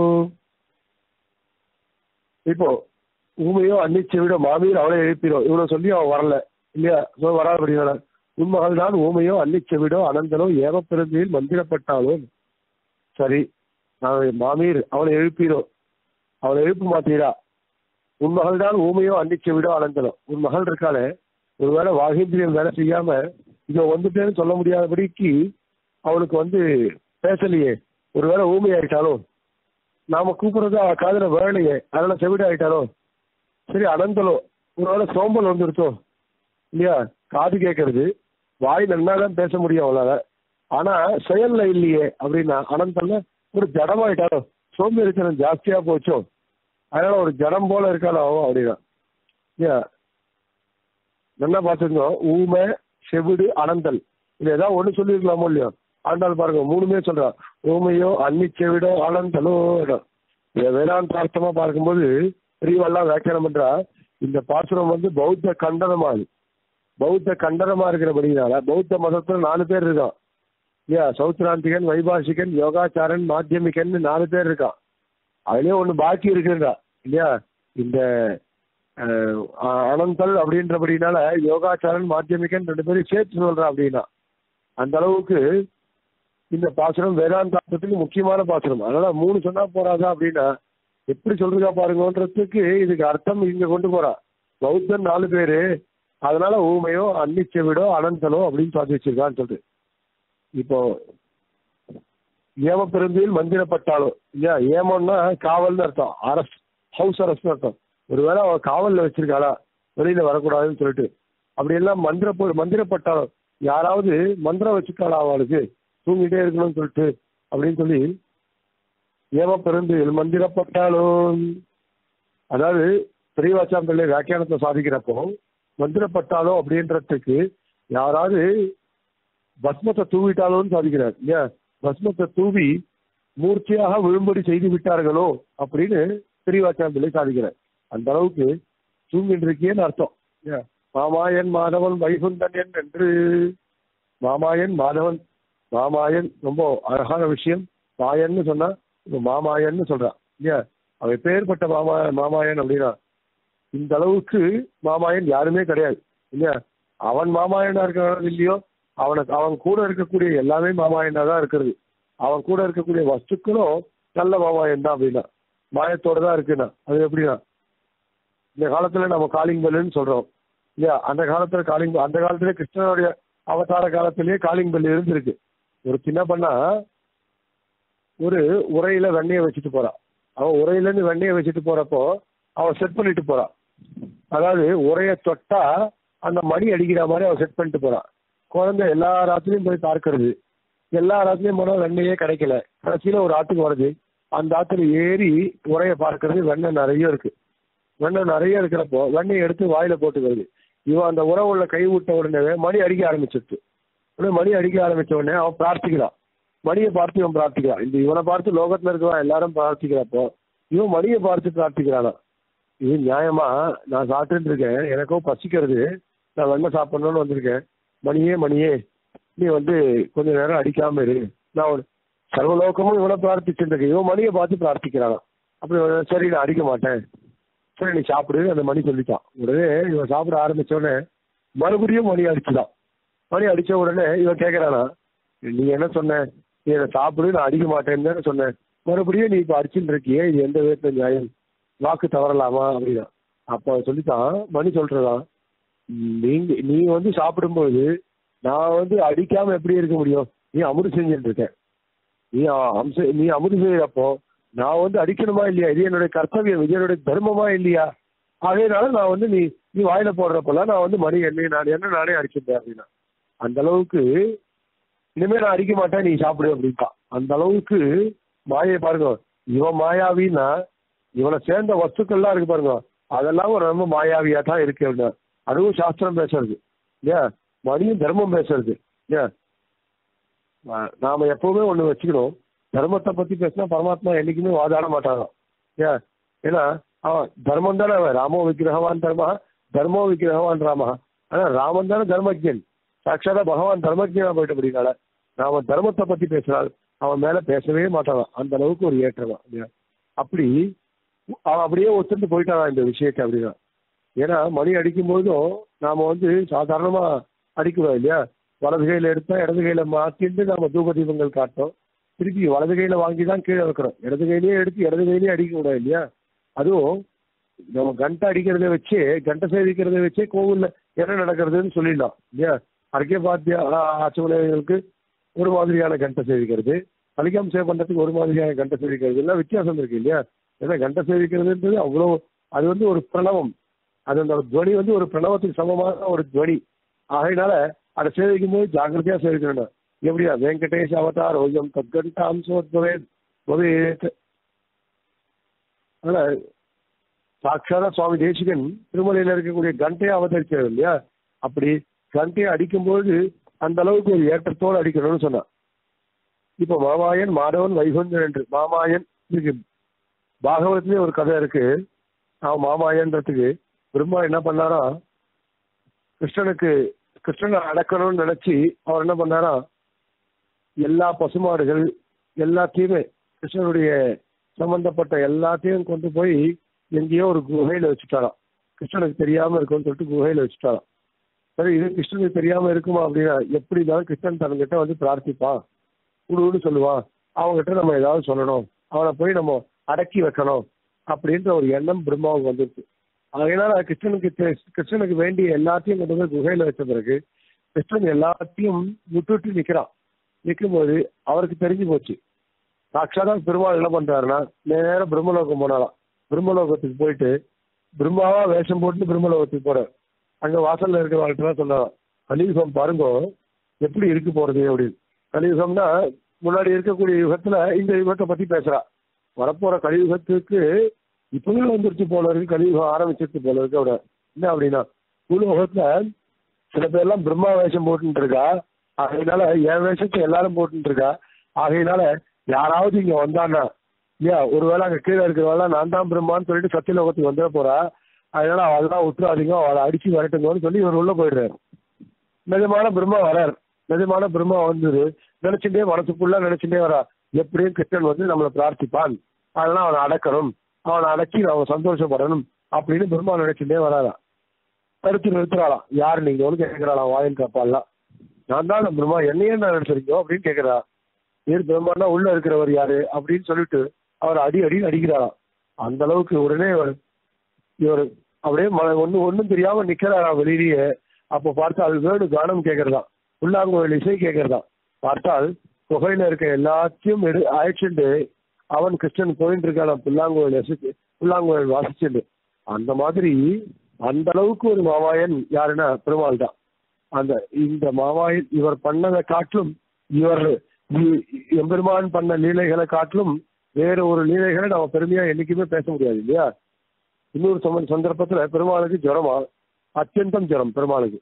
இப்போ ஊமையோ அன்னிச்ச விடோ மாமீர் அவளை எழுப்பீரோ இவ்வளவு சொல்லி அவன் வரல இல்லையா so வராதபடினால உன் மகள் தான் ஊமையோ அன்னிச்ச விடோ அனந்தலோ ஏவ பிறந்தியில் மந்திரப்பட்டாலோ சரி நான் மாமீர் அவளை எழுப்பீரோ அவளை எழுப்ப மாட்டீரா உன் மகள் தான் ஊமையோ அன்னிச்ச விடோ அனந்தலோ உன் மகள் இருக்காளே ஒருவேளை வாகிந்திரியம் வேலை செய்யாம இதோ வந்துட்டேன்னு சொல்ல முடியாதபடிக்கு அவளுக்கு வந்து பேசலையே ஒருவேளை ஊமை ஆயிட்டாலோ நாம கூப்பிடுறது அவ காதுல வேலையே அதனால செவிடு ஆயிட்டாலோ சரி அனந்தலோ ஒருவேளை சோம்பல் வந்துருச்சோ இல்லையா காது கேட்கறது வாய் நன்னா தான் பேச முடியும் அவளால ஆனா செயல்ல இல்லையே அப்படின்னா அனந்தல்ல ஒரு ஜடமாயிட்டாலோ சோம்பேறித்தனம் ஜாஸ்தியா போச்சோ அதனால ஒரு ஜடம் போல இருக்காளோ அப்படின்னா இல்லையா நல்லா பார்த்துக்கோ ஊமை செவிடு அனந்தல் இது ஏதாவது ஒண்ணு சொல்லியிருக்கலாமோ இல்லையோ ஆண்டாள் பாருங்க மூணுமே சொல்றா ஊமையோ அன்னி செவிடோ அனந்தலோ இதை வேதாந்தார்த்தமா பார்க்கும்போது பெரியவெல்லாம் வியாக்கியானம் பண்றா இந்த பாசுரம் வந்து பௌத்த கண்டனமா இது பௌத்த கண்டனமா இருக்கிறபடினால பௌத்த மதத்துல நாலு பேர் இருக்கான் இல்லையா சௌத்ராந்திகன் வைபாஷிகன் யோகாச்சாரன் மாத்தியமிகன் நாலு பேர் இருக்கான் அதுலயே ஒண்ணு பாக்கி இருக்குன்றா இல்லையா இந்த அஹ், அனந்தல் அப்படின்றபடினால யோகாச்சாரன் மாத்தியமிகன் ரெண்டு பேரும் சேர்த்து சொல்றா அப்படின்னா அந்த அளவுக்கு இந்த பாசுரம் வேதாந்தார்த்தத்துக்கு முக்கியமான பாசுரம் அதனால மூணு சொன்னா போறாதா அப்படின்னா எப்படி சொல்றதா பாருங்கன்றதுக்கு இதுக்கு அர்த்தம் இங்க கொண்டு போறா பௌத்தன் நாலு பேரு அதனால ஊமையோ அன்னிச்செவிடோ அனந்தலோ அப்படின்னு சாதி வச்சிருக்கான்னு சொல்லிட்டு இப்போ ஏம பெருந்தியில் மந்திரப்பட்டாலோ இல்லையா ஏமம்னா காவல்னு அர்த்தம் அரஸ்ட் ஹவுஸ் அரெஸ்ட்னு அர்த்தம் ஒருவேளை அவ காவல்ல வச்சிருக்காளா வெளியில வரக்கூடாதுன்னு சொல்லிட்டு அப்படி எல்லாம் மந்திர மந்திரப்பட்டாலும் யாராவது மந்திரம் வச்சுக்காளா அவளுக்கு தூங்கிட்டே இருக்கணும்னு சொல்லிட்டு அப்படின்னு சொல்லி ஏம பெருந்தியில் மந்திரப்பட்டாலும் அதாவது பெரியவாச்சாம் பிள்ளை வியாக்கியானத்தை சாதிக்கிறப்போ மந்திரப்பட்டாலோ அப்படின்றதுக்கு யாராவது பஸ்மத்தை தூவிட்டாலோன்னு சாதிக்கிறார் இல்லையா பஸ்மத்தை தூவி மூர்ச்சையாக விழும்படி செய்து விட்டார்களோ அப்படின்னு பெரியவாச்சாம் பிள்ளை சாதிக்கிறார் அந்த அளவுக்கு தூங்கிட்டு இருக்கேன்னு அர்த்தம் இல்லையா? மாமாயன் மாதவன் வைகுந்தன் என் என்று மாமாயன் மாதவன் மாமாயன் ரொம்ப அழகான விஷயம் மாயன்னு சொன்னா இப்ப மாமாயன்னு சொல்றான் இல்லையா அவன் பேர்பட்ட மாமா மாமாயன் அப்படின்னா இந்த அளவுக்கு மாமாயன் யாருமே கிடையாது இல்லையா அவன் மாமாயனா இருக்கிறது இல்லையோ அவனுக்கு அவன் கூட இருக்கக்கூடிய எல்லாமே மாமாயனா தான் இருக்கிறது அவன் கூட இருக்கக்கூடிய வஸ்துக்களும் நல்ல மாமாயன் தான் அப்படின்னா மாயத்தோட தான் இருக்குன்னா அது எப்படின்னா இந்த காலத்துல நம்ம காலிங் பெல்லுன்னு சொல்றோம் இல்லையா அந்த காலத்துல காலிங் அந்த காலத்துல கிருஷ்ணனுடைய அவதார காலத்திலேயே காலிங் பெல் இருந்திருக்கு ஒரு சின்ன பண்ணா ஒரு உரையில வெண்ணெயை வச்சுட்டு போறான் அவன் உரையில இருந்து வெண்ணெயை வச்சுட்டு போறப்போ அவன் செட் பண்ணிட்டு போறான் அதாவது உரைய தொட்டா அந்த மணி அடிக்கிற மாதிரி அவன் செட் பண்ணிட்டு போறான் குழந்தை எல்லா ராத்திரியும் போய் பார்க்கறது எல்லா ராத்திரியும் போனா வெண்ணெயே கிடைக்கல கடைசியில ஒரு ஆத்துக்கு வருது அந்த ஆத்துல ஏறி உரைய பார்க்கறது வெண்ணெய் நிறைய இருக்கு வெண்ணெய் நிறைய இருக்கிறப்போ வெண்ணெயை எடுத்து வாயில போட்டுக்கிறது இவன் அந்த உறவுள்ள கை விட்ட உடனே மணி அடிக்க ஆரம்பிச்சிருச்சு உடனே மணி அடிக்க ஆரம்பிச்ச உடனே அவன் பிரார்த்திக்கிறான் மணியை பார்த்து இவன் பிரார்த்திக்கிறான் இந்த இவனை பார்த்து லோகத்துல இருக்கவன் எல்லாரும் பிரார்த்திக்கிறப்போ இவன் மணியை பார்த்து பிரார்த்திக்கிறானா இது நியாயமா நான் சாப்பிட்டுட்டு இருக்கேன் எனக்கும் பசிக்கிறது நான் வெண்ணெய் சாப்பிடணும்னு வந்திருக்கேன் மணியே மணியே நீ வந்து கொஞ்ச நேரம் அடிக்காம இரு நான் ஒரு சர்வலோகமும் இவனை பிரார்த்திச்சுட்டு இருக்கேன் இவன் மணியை பார்த்து பிரார்த்திக்கிறானா அப்படி இவன், சரி நான் அடிக்க மாட்டேன் சரி நீ சாப்பிடு அந்த மணி சொல்லிட்டான் உடனே இவன் சாப்பிட ஆரம்பிச்ச உடனே மறுபடியும் மணி அடிச்சுதான் மணி அடிச்ச உடனே இவன் கேட்கறானா நீ என்ன சொன்ன நீ என்ன சாப்பிடு நான் அடிக்க மாட்டேன்னு தானே சொன்னேன் மறுபடியும் நீ இப்ப அடிச்சுட்டு இருக்கியே இது எந்த விதத்துல நியாயம் வாக்கு தவறலாமா அப்படின்னா அப்ப அவன் சொல்லிட்டான் மணி சொல்றதா நீங்க நீ வந்து சாப்பிடும்போது நான் வந்து அடிக்காம எப்படி இருக்க முடியும் நீ அமுது செஞ்சுட்டு இருக்க நீ அ- அம்ச நீ அமுது செய்யறப்போ நான் வந்து அடிக்கணுமா இல்லையா இது என்னுடைய கர்த்தவியம் இது என்னுடைய தர்மமா இல்லையா அதனால நான் வந்து நீ நீ வாயில போடுறப்பெல்லாம் நான் வந்து மணி என்னை நான் என்ன நானே அடிச்சிருந்தேன் அப்படின்னா அந்த அளவுக்கு இனிமே நான் அடிக்க மாட்டேன் நீ சாப்பிடு அப்படின்ட்டான் அந்த அளவுக்கு மாயை பாருங்க இவன் மாயாவின்னா இவனை சேர்ந்த வஸ்துக்கள்லாம் இருக்கு பாருங்க அதெல்லாம் ஒரு ரொம்ப மாயாவியா தான் இருக்கு அப்படின்னா அதுவும் சாஸ்திரம் பேசுறது இல்லையா மணியும் தர்மம் பேசுறது இல்லையா ஆ, நாம எப்பவுமே ஒண்ணு வச்சுக்கணும் தர்மத்தை பத்தி பேசினா பரமாத்மா என்னைக்குமே வாதாட மாட்டாங்க ஏன் ஏன்னா அவன் தர்மம் தானே அவன் ராமோ விக்கிரகவான் தர்மா தர்மோ விக்கிரகவான் ராமா ஆனா ராமன் தானே தர்மஜன் சாட்சாதா பகவான் தர்மஜனா போயிட்டு அப்படின்னால நாம தர்மத்தை பத்தி பேசினால் அவன் மேல பேசவே மாட்டான் அந்த அளவுக்கு ஒரு ஏற்றமா இல்லையா அப்படி அவன் அப்படியே ஒத்துட்டு போயிட்டான் இந்த விஷயத்தை அப்படின்னா ஏன்னா மணி அடிக்கும் போதும் நாம வந்து சாதாரணமா அடிக்கிறோம் இல்லையா வலது கையில எடுத்தா இடது கையில மாத்திட்டு நாம தூப தீபங்கள் காட்டோம் திருப்பி வலது கையில வாங்கி தான் கீழே வைக்கிறோம் இடது கையிலேயே எடுத்து இடது கையிலேயே அடிக்க கூடாது இல்லையா அதுவும் நம்ம கண்டை அடிக்கிறத வச்சு கண்டை சேவிக்கிறத வச்சே கோவில்ல என்ன நடக்கிறதுன்னு சொல்லிடலாம் இல்லையா அர்க்கிய பாத்திய ஆச்சவலைகளுக்கு ஒரு மாதிரியான கண்டை சேவிக்கிறது அலிகாம்சே பண்றதுக்கு ஒரு மாதிரியான கண்டை சேவிக்கிறது எல்லாம் வித்தியாசம் இருக்கு இல்லையா ஏன்னா கண்டை சேவிக்கிறதுன்றது அவ்வளோ அது வந்து ஒரு பிரணவம் அது அந்த துவனி வந்து ஒரு பிரணவத்துக்கு சமமான ஒரு துவனி ஆகையினால அதை சேவிக்கும் போது ஜாக்கிரதையா சேவிக்கணும் எப்படியா வெங்கடேஷ் அவதார் ஓயம் தத்கண்டாம் சோத்பவேத் பவேத் அதனால சாட்சாதா சுவாமி தேசிகன் திருமலையில இருக்கக்கூடிய கண்டையை அவதரிச்சார் இல்லையா அப்படி கண்டையை அடிக்கும்போது அந்த அளவுக்கு ஒரு ஏற்றத்தோடு அடிக்கணும்னு சொன்னான் இப்ப மாமாயன் மாதவன் வைகுந்தன் என்று மாமாயன் இருக்கு பாகவத்திலே ஒரு கதை இருக்கு அவன் மாமாயன்றதுக்கு பிரம்மா என்ன பண்ணாரா கிருஷ்ணனுக்கு கிருஷ்ணனை அடக்கணும்னு நினைச்சு அவர் என்ன பண்ணாரா எல்லா பசுமாடுகள் எல்லாத்தையுமே கிருஷ்ணனுடைய சம்பந்தப்பட்ட எல்லாத்தையும் கொண்டு போய் எங்கேயோ ஒரு குகையில வச்சுட்டாராம் கிருஷ்ணனுக்கு தெரியாம இருக்கும்னு சொல்லிட்டு குகையில வச்சுட்டாராம் சரி இது கிருஷ்ணனுக்கு தெரியாம இருக்குமா அப்படின்னா எப்படி இருந்தாலும் கிருஷ்ணன் தன்கிட்ட வந்து பிரார்த்திப்பான் குடுன்னு சொல்லுவான் அவங்ககிட்ட நம்ம ஏதாவது சொல்லணும் அவனை போய் நம்ம அடக்கி வைக்கணும் அப்படின்ற ஒரு எண்ணம் பிரம்மாவுக்கு வந்துருச்சு அதனால கிருஷ்ணனுக்கு தெ- கிருஷ்ணனுக்கு வேண்டிய எல்லாத்தையும் கொண்டு போய் குகையில வச்ச பிறகு கிருஷ்ணன் எல்லாத்தையும் விட்டுட்டு நிக்கிறான் நிக்கும்போது அவருக்கு தெரிஞ்சு போச்சு சாட்சாதா பெருமாள் என்ன பண்றாருன்னா நேரா பிரம்மலோகம் போனாராம் பிரம்மலோகத்துக்கு போயிட்டு பிரம்மாவா வேஷம் போட்டு பிரம்மலோகத்துக்கு போறார் அங்க வாசல்ல இருக்கிறவங்கள்ட்ட சொன்னாராம் கலியுகம் பாருங்க எப்படி இருக்கு போறது அப்படின்னு கலியுகம்னா முன்னாடி இருக்கக்கூடிய யுகத்துல இந்த யுகத்தை பத்தி பேசுறா வரப்போற கலியுகத்துக்கு இப்பவே வந்துருச்சு போல இருக்கு கலியுகம் ஆரம்பிச்சிருச்சு போல இருக்கு அவட என்ன அப்படின்னா பூலோகத்துல சில பேர்லாம் பிரம்மா வேஷம் போட்டுட்டு இருக்கா ஆகையினால என் வேஷத்தை எல்லாரும் போட்டுட்டு இருக்கா ஆகையினால யாராவது இங்க வந்தான்னா இல்லையா ஒருவேளை அங்க கீழே இருக்கிறவள நான் தான் பிரம்மான்னு சொல்லிட்டு சத்தியலோகத்துக்கு வந்துட போறா அதனால அவள்தான் விட்டுறாதீங்க அவளை அடிச்சு வரட்டுங்கன்னு சொல்லி இவர் உள்ள போயிடுறாரு நிஜமான பிரம்மா வரார் நிஜமான பிரம்மா வந்தது நினைச்சுட்டே மனசுக்குள்ள நினைச்சுட்டே வரா எப்படியும் கிருஷ்ணன் வந்து நம்மளை பிரார்த்திப்பான் அதனால அவனை அடக்கணும் அவனை அடக்கி அவன் சந்தோஷப்படணும் அப்படின்னு பிரம்மா நினைச்சுட்டே வராரா தடுத்து நிறுத்துறாளாம் யார் நீங்க வந்து கேட்கிறாளாம் வாயில் காப்பாலாம் நான் தான் அந்த பிரம்மா என்னையே நான் நினைச்சிருக்கோம் அப்படின்னு கேட்கிறா ஏன் பிரம்மாண்டா உள்ள இருக்கிறவர் யாரு அப்படின்னு சொல்லிட்டு அவர் அடி அடி அடிக்கிறாராம் அந்த அளவுக்கு உடனே இவர் இவர் அப்படியே ம- ஒண்ணு ஒண்ணும் தெரியாம நிக்கிறாராம் வெளியிலேயே அப்போ பார்த்தால் வேடு கானம் கேட்கறதா புல்லாங்குழல் இசை கேட்கறதா பார்த்தால் குகையில இருக்க எல்லாத்தையும் எடு அழைச்சிட்டு அவன் கிருஷ்ணன் போயிட்டு இருக்கான் புல்லாங்குழல் இசை புல்லாங்குழல் வாசிச்சுட்டு அந்த மாதிரி அந்த அளவுக்கு ஒரு மாவாயன் யாருன்னா பெருமாள் தான் அந்த இந்த மாவாயன் இவர் பண்ணதை காட்டிலும் இவர் இ- எம்பெருமான் பண்ண லீலைகளை காட்டிலும் வேற ஒரு லீலைகளை நம்ம பெருமையா என்னைக்குமே பேச முடியாது இல்லையா இன்னொரு சம சந்தர்ப்பத்துல பெருமாளுக்கு ஜுரமா அத்தியந்தம் ஜுரம் பெருமாளுக்கு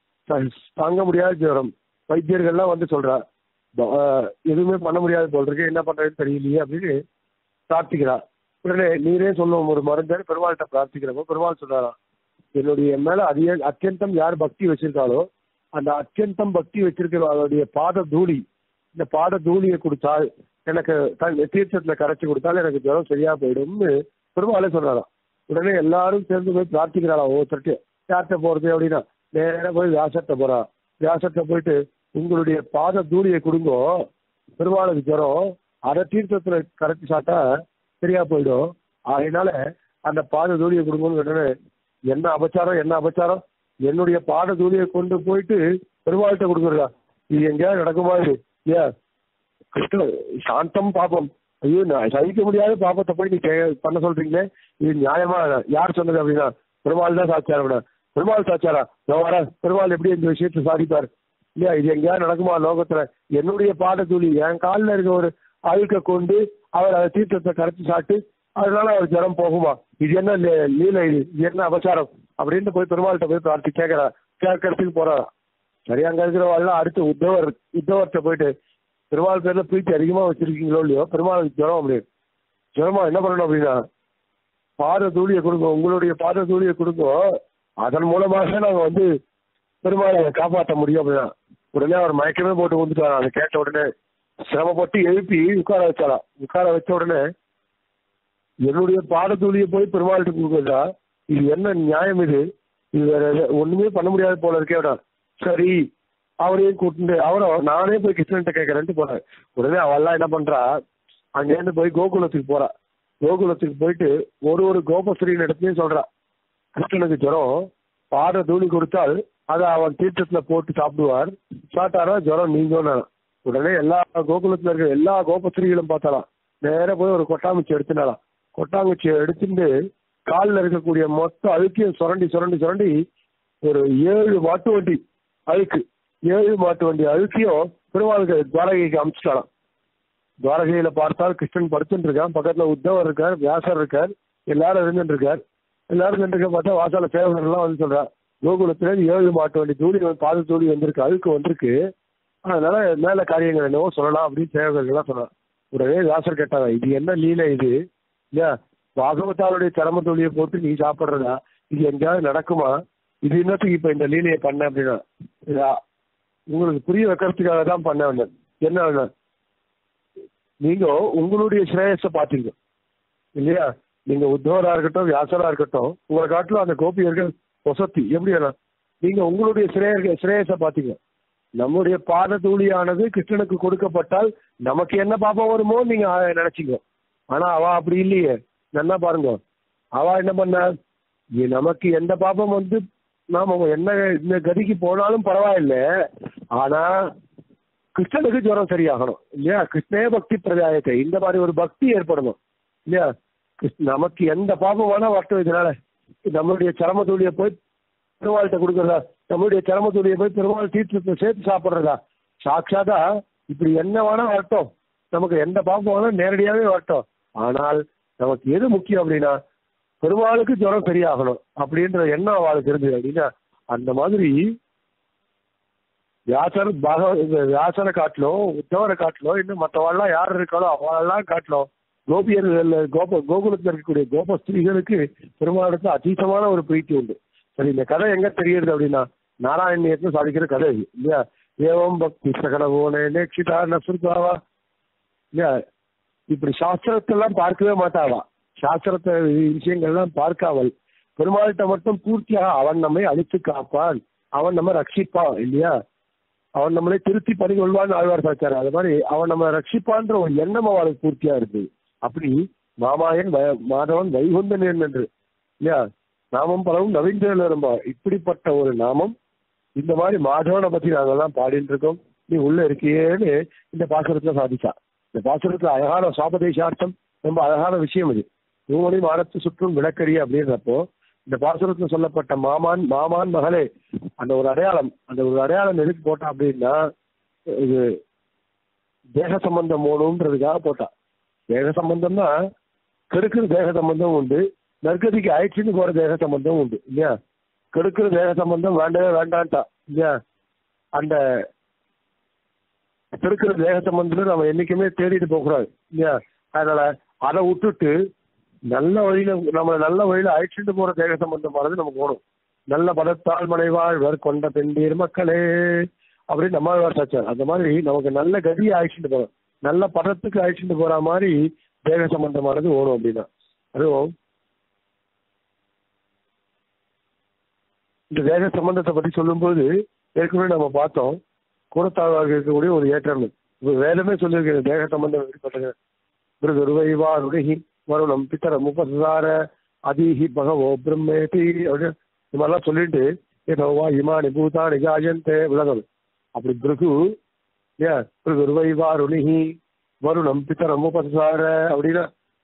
த- தாங்க முடியாத ஜுரம் வைத்தியர்கள்லாம் வந்து சொல்றா ப- ஆஹ் எதுவுமே பண்ண முடியாது போல் இருக்கு என்ன பண்றதுன்னு தெரியலையே அப்படின்னு பிரார்த்திக்கிறா உடனே நீரே சொல்லுவோம் ஒரு மருந்தர் பெருமாள்கிட்ட பிரார்த்திக்கிறப்போ பெருமாள் சொல்றாராம் என்னுடைய என் மேல அதிக அத்தியந்தம் யார் பக்தி வச்சிருக்காளோ அந்த அத்தியந்தம் பக்தி வச்சிருக்கிறவளுடைய பாத தூளி இந்த பாத தூளியை கொடுத்தால் எனக்கு த- தீர்த்தத்துல கரைச்சி கொடுத்தால் எனக்கு ஜுரம் சரியா போயிடும்னு பெருமாளே சொல்றாராம் உடனே எல்லாரும் சேர்ந்து போய் பிரார்த்திக்கிறாளாம் ஒவ்வொருத்தருக்கு யார்கிட்ட போறது அப்படின்னா நேரா போய் வியாசத்தை போறா வியாசத்தை போயிட்டு உங்களுடைய பாத தூளியை கொடுங்கோ பெருமாளுக்கு ஜுரம் அரை தீர்த்தத்துல கரைச்சி சாப்பிட்டா சரியா போயிடும் அதனால அந்த பாத தூளியை கொடுங்கன்னு உடனே என்ன அபச்சாரம் என்ன அபச்சாரம் என்னுடைய பாத தூளியை கொண்டு போயிட்டு பெருமாள்கிட்ட கொடுக்குறதா இது எங்கேயாவது நடக்குமா இது ஏன் கிருஷ்ண சாந்தம் பாபம் ஐயோ நான் சகிக்க முடியாத பாபத்தை போய் நீ கே- பண்ண சொல்றீங்களே இது நியாயமா யார் சொன்னது அப்படின்னா பெருமாள் தான் சாட்சியார் அப்படின்னா பெருமாள் சாட்சியாரா நான் வரேன் பெருமாள் எப்படி இந்த விஷயத்தை சாதிப்பார் இல்லையா இது எங்கேயாவது நடக்குமா லோகத்துல என்னுடைய பாத தூளி என் காலில் இருக்க ஒரு அழுக்க கொண்டு அவர் அதை தீர்த்தத்தை கரைச்சி சாப்பிட்டு அதனால அவர் ஜனம் போகுமா இது என்ன லீ- லீலை இது இது என்ன அபச்சாரம் அப்படின்ட்டு போய் பெருமாள்கிட்ட போய் பிரார்த்தி கேட்கறா கேட்கறதுக்கு போறாரா சரி அங்க இருக்கிறவெல்லாம் அடுத்து உத்தவர் உத்தவர்கிட்ட போயிட்டு பெருமாள் பேர்ல பிரீத்தி அதிகமா வச்சிருக்கீங்களோ இல்லையோ பெருமாளுக்கு ஜுரம் அப்படின்னு ஜுரமா என்ன பண்ணணும் அப்படின்னா பாத தூளியை கொடுங்க உங்களுடைய பாத தூளியை கொடுங்க அதன் மூலமாக நாங்க வந்து பெருமாளை காப்பாற்ற முடியும் அப்படின்னா உடனே அவர் மயக்கமே போட்டு வந்துட்டாரா அதை கேட்ட உடனே சிரமப்பட்டு எழுப்பி உட்கார வச்சாரா உட்கார வச்ச உடனே என்னுடைய பாத தூளியை போய் பெருமாள்கிட்ட கொடுக்குறதா இது என்ன நியாயம் இது இது வேற எது- ஒண்ணுமே பண்ண முடியாது போல இருக்கே அப்படின்னா. சரி அவரையும் கூட்டிட்டு அவரும் நானே போய் கிருஷ்ணன்ட்ட கேட்கறேன்ட்டு போறேன் உடனே அவெல்லாம் என்ன பண்றா அங்கேருந்து போய் கோகுலத்துக்கு போறா கோகுலத்துக்கு போயிட்டு ஒரு ஒரு கோபஸ்ரீன் இடத்துலயும் சொல்றா கிருஷ்ணனுக்கு ஜுரம் பாத தூளி கொடுத்தால் அதை அவன் தீர்த்தத்துல போட்டு சாப்பிடுவார் சாப்பிட்டாரா ஜுரம் நீங்க உடனே எல்லா கோகுலத்துல இருக்க எல்லா கோபஸ்ரீகளும் பார்த்தாலாம் நேரா போய் ஒரு கொட்டாங்குச்சி எடுத்துனாலாம் கொட்டாங்குச்சியை எடுத்துட்டு காலில் இருக்கக்கூடிய மொத்த அழுக்கையும் சுரண்டி சுரண்டி சுரண்டி ஒரு ஏழு மாட்டு வண்டி அழுக்கு ஏழு மாட்டு வண்டி அழுக்கையும் பெருமாளுக்கு துவாரகைக்கு அமிச்சிட்டாலாம் துவாரகையில பார்த்தால் கிருஷ்ணன் படுத்துட்டு இருக்கான் பக்கத்துல உத்தவர் இருக்கார் வியாசர் இருக்கார் எல்லாரும் இருந்துட்டு இருக்கார் எல்லாரும் நின்று பார்த்தா வாசால சேவகர் எல்லாம் வந்து சொல்றா கோகுலத்துல ஏழு மாட்டு வண்டி தூளி வந்து- பாத தூளி வந்திருக்கு அழுக்கு வந்திருக்கு அதனால மேல காரியங்கள் என்னவோ சொல்லலாம் அப்படின்னு சேவகர்கள்லாம் சொன்னாங்க உடனே வியாசர் கேட்டாங்க இது என்ன லீலை இது இல்லையா பாகவதாருடைய சரம தூளியை போட்டு நீ சாப்பிடுறதா இது எங்கேயாவது நடக்குமா இது என்னத்துக்கு இப்ப இந்த லீலையை பண்ண அப்படின்னா இதா, உங்களுக்கு புரிய வைக்கிறதுக்காக தான் பண்ண வேண்டாம் என்ன வேண்டாம் நீங்க உங்களுடைய ஸ்ரேயஸை பாத்தீங்க இல்லையா நீங்க உத்தவரா இருக்கட்டும் வியாசரா இருக்கட்டும் உங்களை காட்டிலும் அந்த கோபியர்கள் வசத்தி எப்படி வேணா நீங்க உங்களுடைய ஸ்ரேய ஸ்ரேயஸை பாத்தீங்க நம்முடைய பாத தூளியானது கிருஷ்ணனுக்கு கொடுக்கப்பட்டால் நமக்கு என்ன பாப்பம் வருமோ நீங்க அஹ், நினைச்சீங்க ஆனா அவ அப்படி இல்லையே நல்லா பாருங்க அவ என்ன பண்ண இ- நமக்கு எந்த பாப்பம் வந்து நாம என்ன இந்த கதிக்கு போனாலும் பரவாயில்ல ஆனா கிருஷ்ணனுக்கு ஜுரம் சரியாகணும் இல்லையா கிருஷ்ணே பக்தி பிரதாயத்தை இந்த மாதிரி ஒரு பக்தி ஏற்படணும் இல்லையா கிருஷ்ண- நமக்கு எந்த பாபம் வேணா வரட்டும் இதனால நம்மளுடைய சரம தூளியை போய் பெருமாள்கிட்ட கொடுக்கறதா நம்மளுடைய சரம தூளியை போய் பெருமாள் தீர்த்தத்தை சேர்த்து சாப்பிட்றதா சாட்சாதா இப்படி என்ன வேணா வரட்டும் நமக்கு எந்த பாபம் வேணா நேரடியாவே வரட்டும் ஆனால் நமக்கு எது முக்கியம் அப்படின்னா பெருமாளுக்கு ஜுரம் சரியாகணும் அப்படின்ற எண்ணம் அவளுக்கு இருந்தது அப்படின்னா அந்த மாதிரி வியாசர் பாக வியாசரை காட்டிலும் உத்தவரை காட்டிலும் இன்னும் மற்றவாள்லாம் யார் இருக்காளோ அவளெல்லாம் காட்டிலும் கோபியர்கள் கோப கோகுலத்தில் இருக்கக்கூடிய கோப ஸ்திரீகளுக்கு பெருமாளுக்கு அதீதமான ஒரு பிரீத்தி உண்டு சரி இந்த கதை எங்க தெரியுது அப்படின்னா நாராயணியத்தை சாதிக்கிற கதை இது இல்லையா ஏவம் பக்தி சகலவோனே நேக்ஷிதா நசுர்காவா இல்லையா இப்படி சாஸ்திரத்தெல்லாம் பார்க்கவே மாட்டாவா சாஸ்திரத்தை விஷயங்கள்லாம் பார்க்காமல் பெருமாள்கிட்ட மட்டும் பூர்த்தியாக அவன் நம்மை அழித்து காப்பான் அவன் நம்ம ரட்சிப்பான் இல்லையா அவன் நம்மளை திருத்தி பணி கொள்வான்னு ஆழ்வார் சாச்சாரு அது மாதிரி அவன் நம்ம ரட்சிப்பான்ற ஒரு எண்ணம் அவளுக்கு பூர்த்தியா இருக்கு அப்படி மாமாயன் வ- மாதவன் வைகுந்தன் என்று இல்லையா நாமம் பலவும் நவீந்திரன் இருப்பா இப்படிப்பட்ட ஒரு நாமம் இந்த மாதிரி மாதவனை பத்தி நாங்கெல்லாம் பாடிட்டு இருக்கோம் நீ உள்ள இருக்கியேன்னு இந்த பாசுரத்துல சாதிச்சா இந்த பாசுரத்துல அழகான சாபதேசார்த்தம் ரொம்ப அழகான விஷயம் இது மூமணி மானத்து சுற்றும் விளக்கறி அப்படின்றப்போ இந்த பாசுரத்துல சொல்லப்பட்ட மாமான் மாமான் மகளே அந்த ஒரு அடையாளம் அந்த ஒரு அடையாளம் எதுக்கு போட்டா அப்படின்னா இது தேக சம்பந்தம் போகணுன்றதுக்காக போட்டா தேக சம்பந்தம்னா கெடுக்கிற தேக சம்பந்தம் உண்டு நற்கதிக்கு அழைச்சிட்டு போற தேக சம்பந்தம் உண்டு இல்லையா கெடுக்கிற தேக சம்பந்தம் வேண்டவே வேண்டான்ட்டா இல்லையா அந்த கெடுக்கிற தேக சம்பந்தத்துல நம்ம என்னைக்குமே தேடிட்டு போகக்கூடாது இல்லையா அதனால அதை விட்டுட்டு நல்ல வழியில நம்ம நல்ல வழியில அழைச்சிட்டு போற தேக சம்பந்தமானது நமக்கு ஓடும் நல்ல பதத்தால் மனைவாழ்வர் கொண்ட பெண்டீர் மக்களே அப்படின்னு நம்மாழ்வார் சாச்சார் அந்த மாதிரி நமக்கு நல்ல கதியை அழைச்சிட்டு போறோம் நல்ல பதத்துக்கு அழைச்சிட்டு போற மாதிரி தேக சம்பந்தமானது ஓடும் அப்படின்னா அதுவும் இந்த தேக சம்பந்தத்தை பத்தி சொல்லும்போது ஏற்கனவே நம்ம பார்த்தோம் கூடத்தாழ்வாக இருக்கக்கூடிய ஒரு ஏற்றம் இப்ப வேதமே சொல்லியிருக்கிறது தேக சம்பந்தம் எப்படிப்பட்டது மிருதுருவைவாருடகி வருணம் பித்தரம் உபசார அதிஹி பகவோ பிரம்மேதி அப்படின்னு இந்த மாதிரிலாம் சொல்லிட்டு ஏதோவா இமானி பூதானி ஜாயந்தே உலகம் அப்படி பிருகு ஏன் பிருகுருவைவாருணிஹி வருணம் பித்தரம் உபசார அப்படின்னா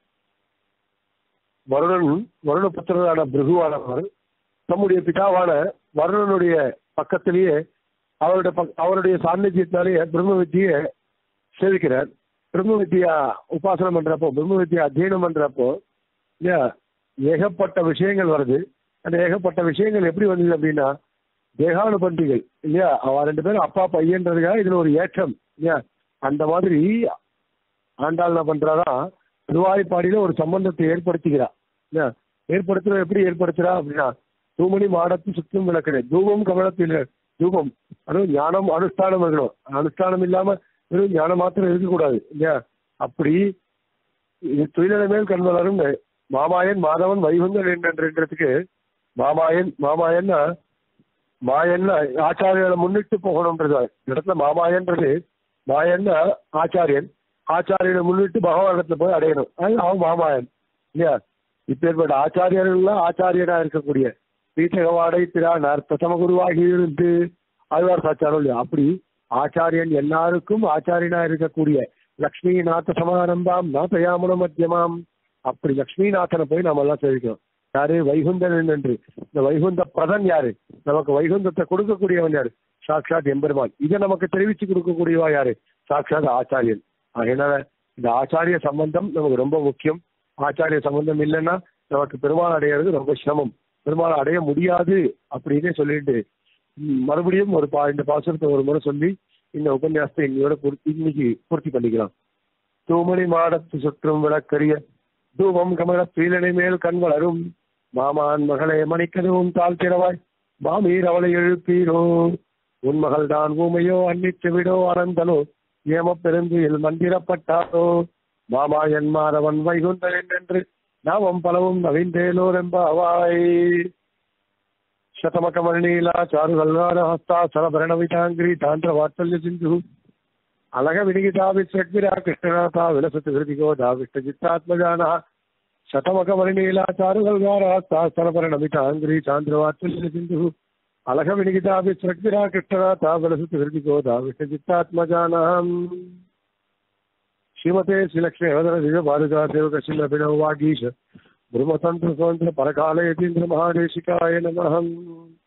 வருணன் வருண புத்திரரான பிருகுவானவர் தம்முடைய பிதாவான வருணனுடைய பக்கத்திலேயே அவருடைய பக்- அவருடைய சாநித்தியத்தினாலேயே பிரம்ம வித்தியை சேவிக்கிறார் பிரம்ம வித்யா உபாசனம் பண்றப்போ பிரம்ம வித்யா அத்தியனம் பண்றப்போ இல்லையா ஏகப்பட்ட விஷயங்கள் வருது அந்த ஏகப்பட்ட விஷயங்கள் எப்படி வந்தது அப்படின்னா தேகானுபந்திகள் இல்லையா அவ ரெண்டு பேரும் அப்பா பையன்றதுக்காக இதுல ஒரு ஏற்றம் இல்லையா அந்த மாதிரி ஆண்டாள் என்ன பண்றாரா திருவாய்ப்பாடியில ஒரு சம்பந்தத்தை ஏற்படுத்திக்கிறா இல்லையா ஏற்படுத்துற எப்படி ஏற்படுத்துறா அப்படின்னா தூமணி மாடத்து சுற்றும் விளக்குது தூபம் கமலத்தில் தூபம் அதுவும் ஞானம் அனுஷ்டானம் இருக்கணும் அனுஷ்டானம் இல்லாம வெறும் ஞானம் மாத்திரம் இருக்கக்கூடாது இல்லையா அப்படி இது துயிலன மேல் கண்வளரும் மாமாயன் மாதவன் வைகுந்தன் என்றதுக்கு மாமாயன் மாமாயன்னா மாயன்னா ஆச்சாரியர்களை முன்னிட்டு போகணும்ன்றது இந்த இடத்துல மாமாயன்றது மாயன்னா ஆச்சாரியன் ஆச்சாரியனை முன்னிட்டு பகவானிடத்துல போய் அடையணும் அது அவன் மாமாயன் இல்லையா இப்பேற்பட்ட ஆச்சாரியர்கள்லாம் ஆச்சாரியனா இருக்கக்கூடிய பீட்டகவாடை பிரானார் பிரதம குருவாகி இருந்து ஆழ்வார் சாச்சாரம் இல்லையா அப்படி ஆச்சாரியன் எல்லாருக்கும் ஆச்சாரியனா இருக்கக்கூடிய லக்ஷ்மிநாத சமாரம்பாம் நாதயாமுன மத்தியமாம் அப்படி லக்ஷ்மிநாதனை போய் நாம எல்லாம் சேவிக்கணும் யாரு வைகுந்தன் என்று இந்த வைகுந்த பிரதன் யாரு நமக்கு வைகுந்தத்தை கொடுக்கக்கூடியவன் யாரு சாட்சாத் எம்பெருமான் இதை நமக்கு தெரிவிச்சு கொடுக்கக்கூடியவா யாரு சாட்சாத் ஆச்சாரியன் அதனால இந்த ஆச்சாரிய சம்பந்தம் நமக்கு ரொம்ப முக்கியம் ஆச்சாரிய சம்பந்தம் இல்லைன்னா நமக்கு பெருமாள் அடையிறது ரொம்ப சிரமம் பெருமாளை அடைய முடியாது அப்படின்னே சொல்லிட்டு ம், மறுபடியும் ஒரு பா இந்த பாசுரத்தை ஒரு முறை சொல்லி இந்த உபன்யாசத்தை இன்னையோட பூர்த்தி இன்னைக்கு பூர்த்தி பண்ணிக்கலாம் தூமணி மாடத்து சுற்றும் விளக்கரிய தூபம் கமல பீலனை மேல் கண் வளரும் மாமான் மகளே மணிக்கதுவும் தாழ் திறவாய் மாமீர் அவளை எழுப்பீரோ உன் மகள் தான் ஊமையோ அன்னித்து விடோ அனந்தனோ ஏம பெருந்தியில் மந்திரப்பட்டாரோ மாமா என் மாதவன் வைகுந்தன் என்று நாமம் பலவும் நவீந்தேலோ ரெம்பாவாய் శతమకమణీలా చారుగల్వార హస్తా సరభరణ విటాంగ్రి తాంత్ర వాత్సల్య సింధు అలగ వినిగితా విశ్వగ్విరా కృష్ణనాథ విలసతి హృదిగో దావిష్ట చిత్తాత్మజాన శతమకమణీలా చారుగల్వార హస్తా సరభరణ విటాంగ్రి చాంద్ర వాత్సల్య సింధు అలగ వినిగితా విశ్వగ్విరా కృష్ణనాథ విలసతి హృదిగో దావిష్ట చిత్తాత్మజానం శ్రీమతే శ్రీలక్ష్మీ హృదయ దివ్య బాలుగా సేవక శ్రీలభినవ వాగీశ బ్రహ్మతంత్ర స్వంత్ర పరకాలయతీంద్ర మహాదేశికాయ నమః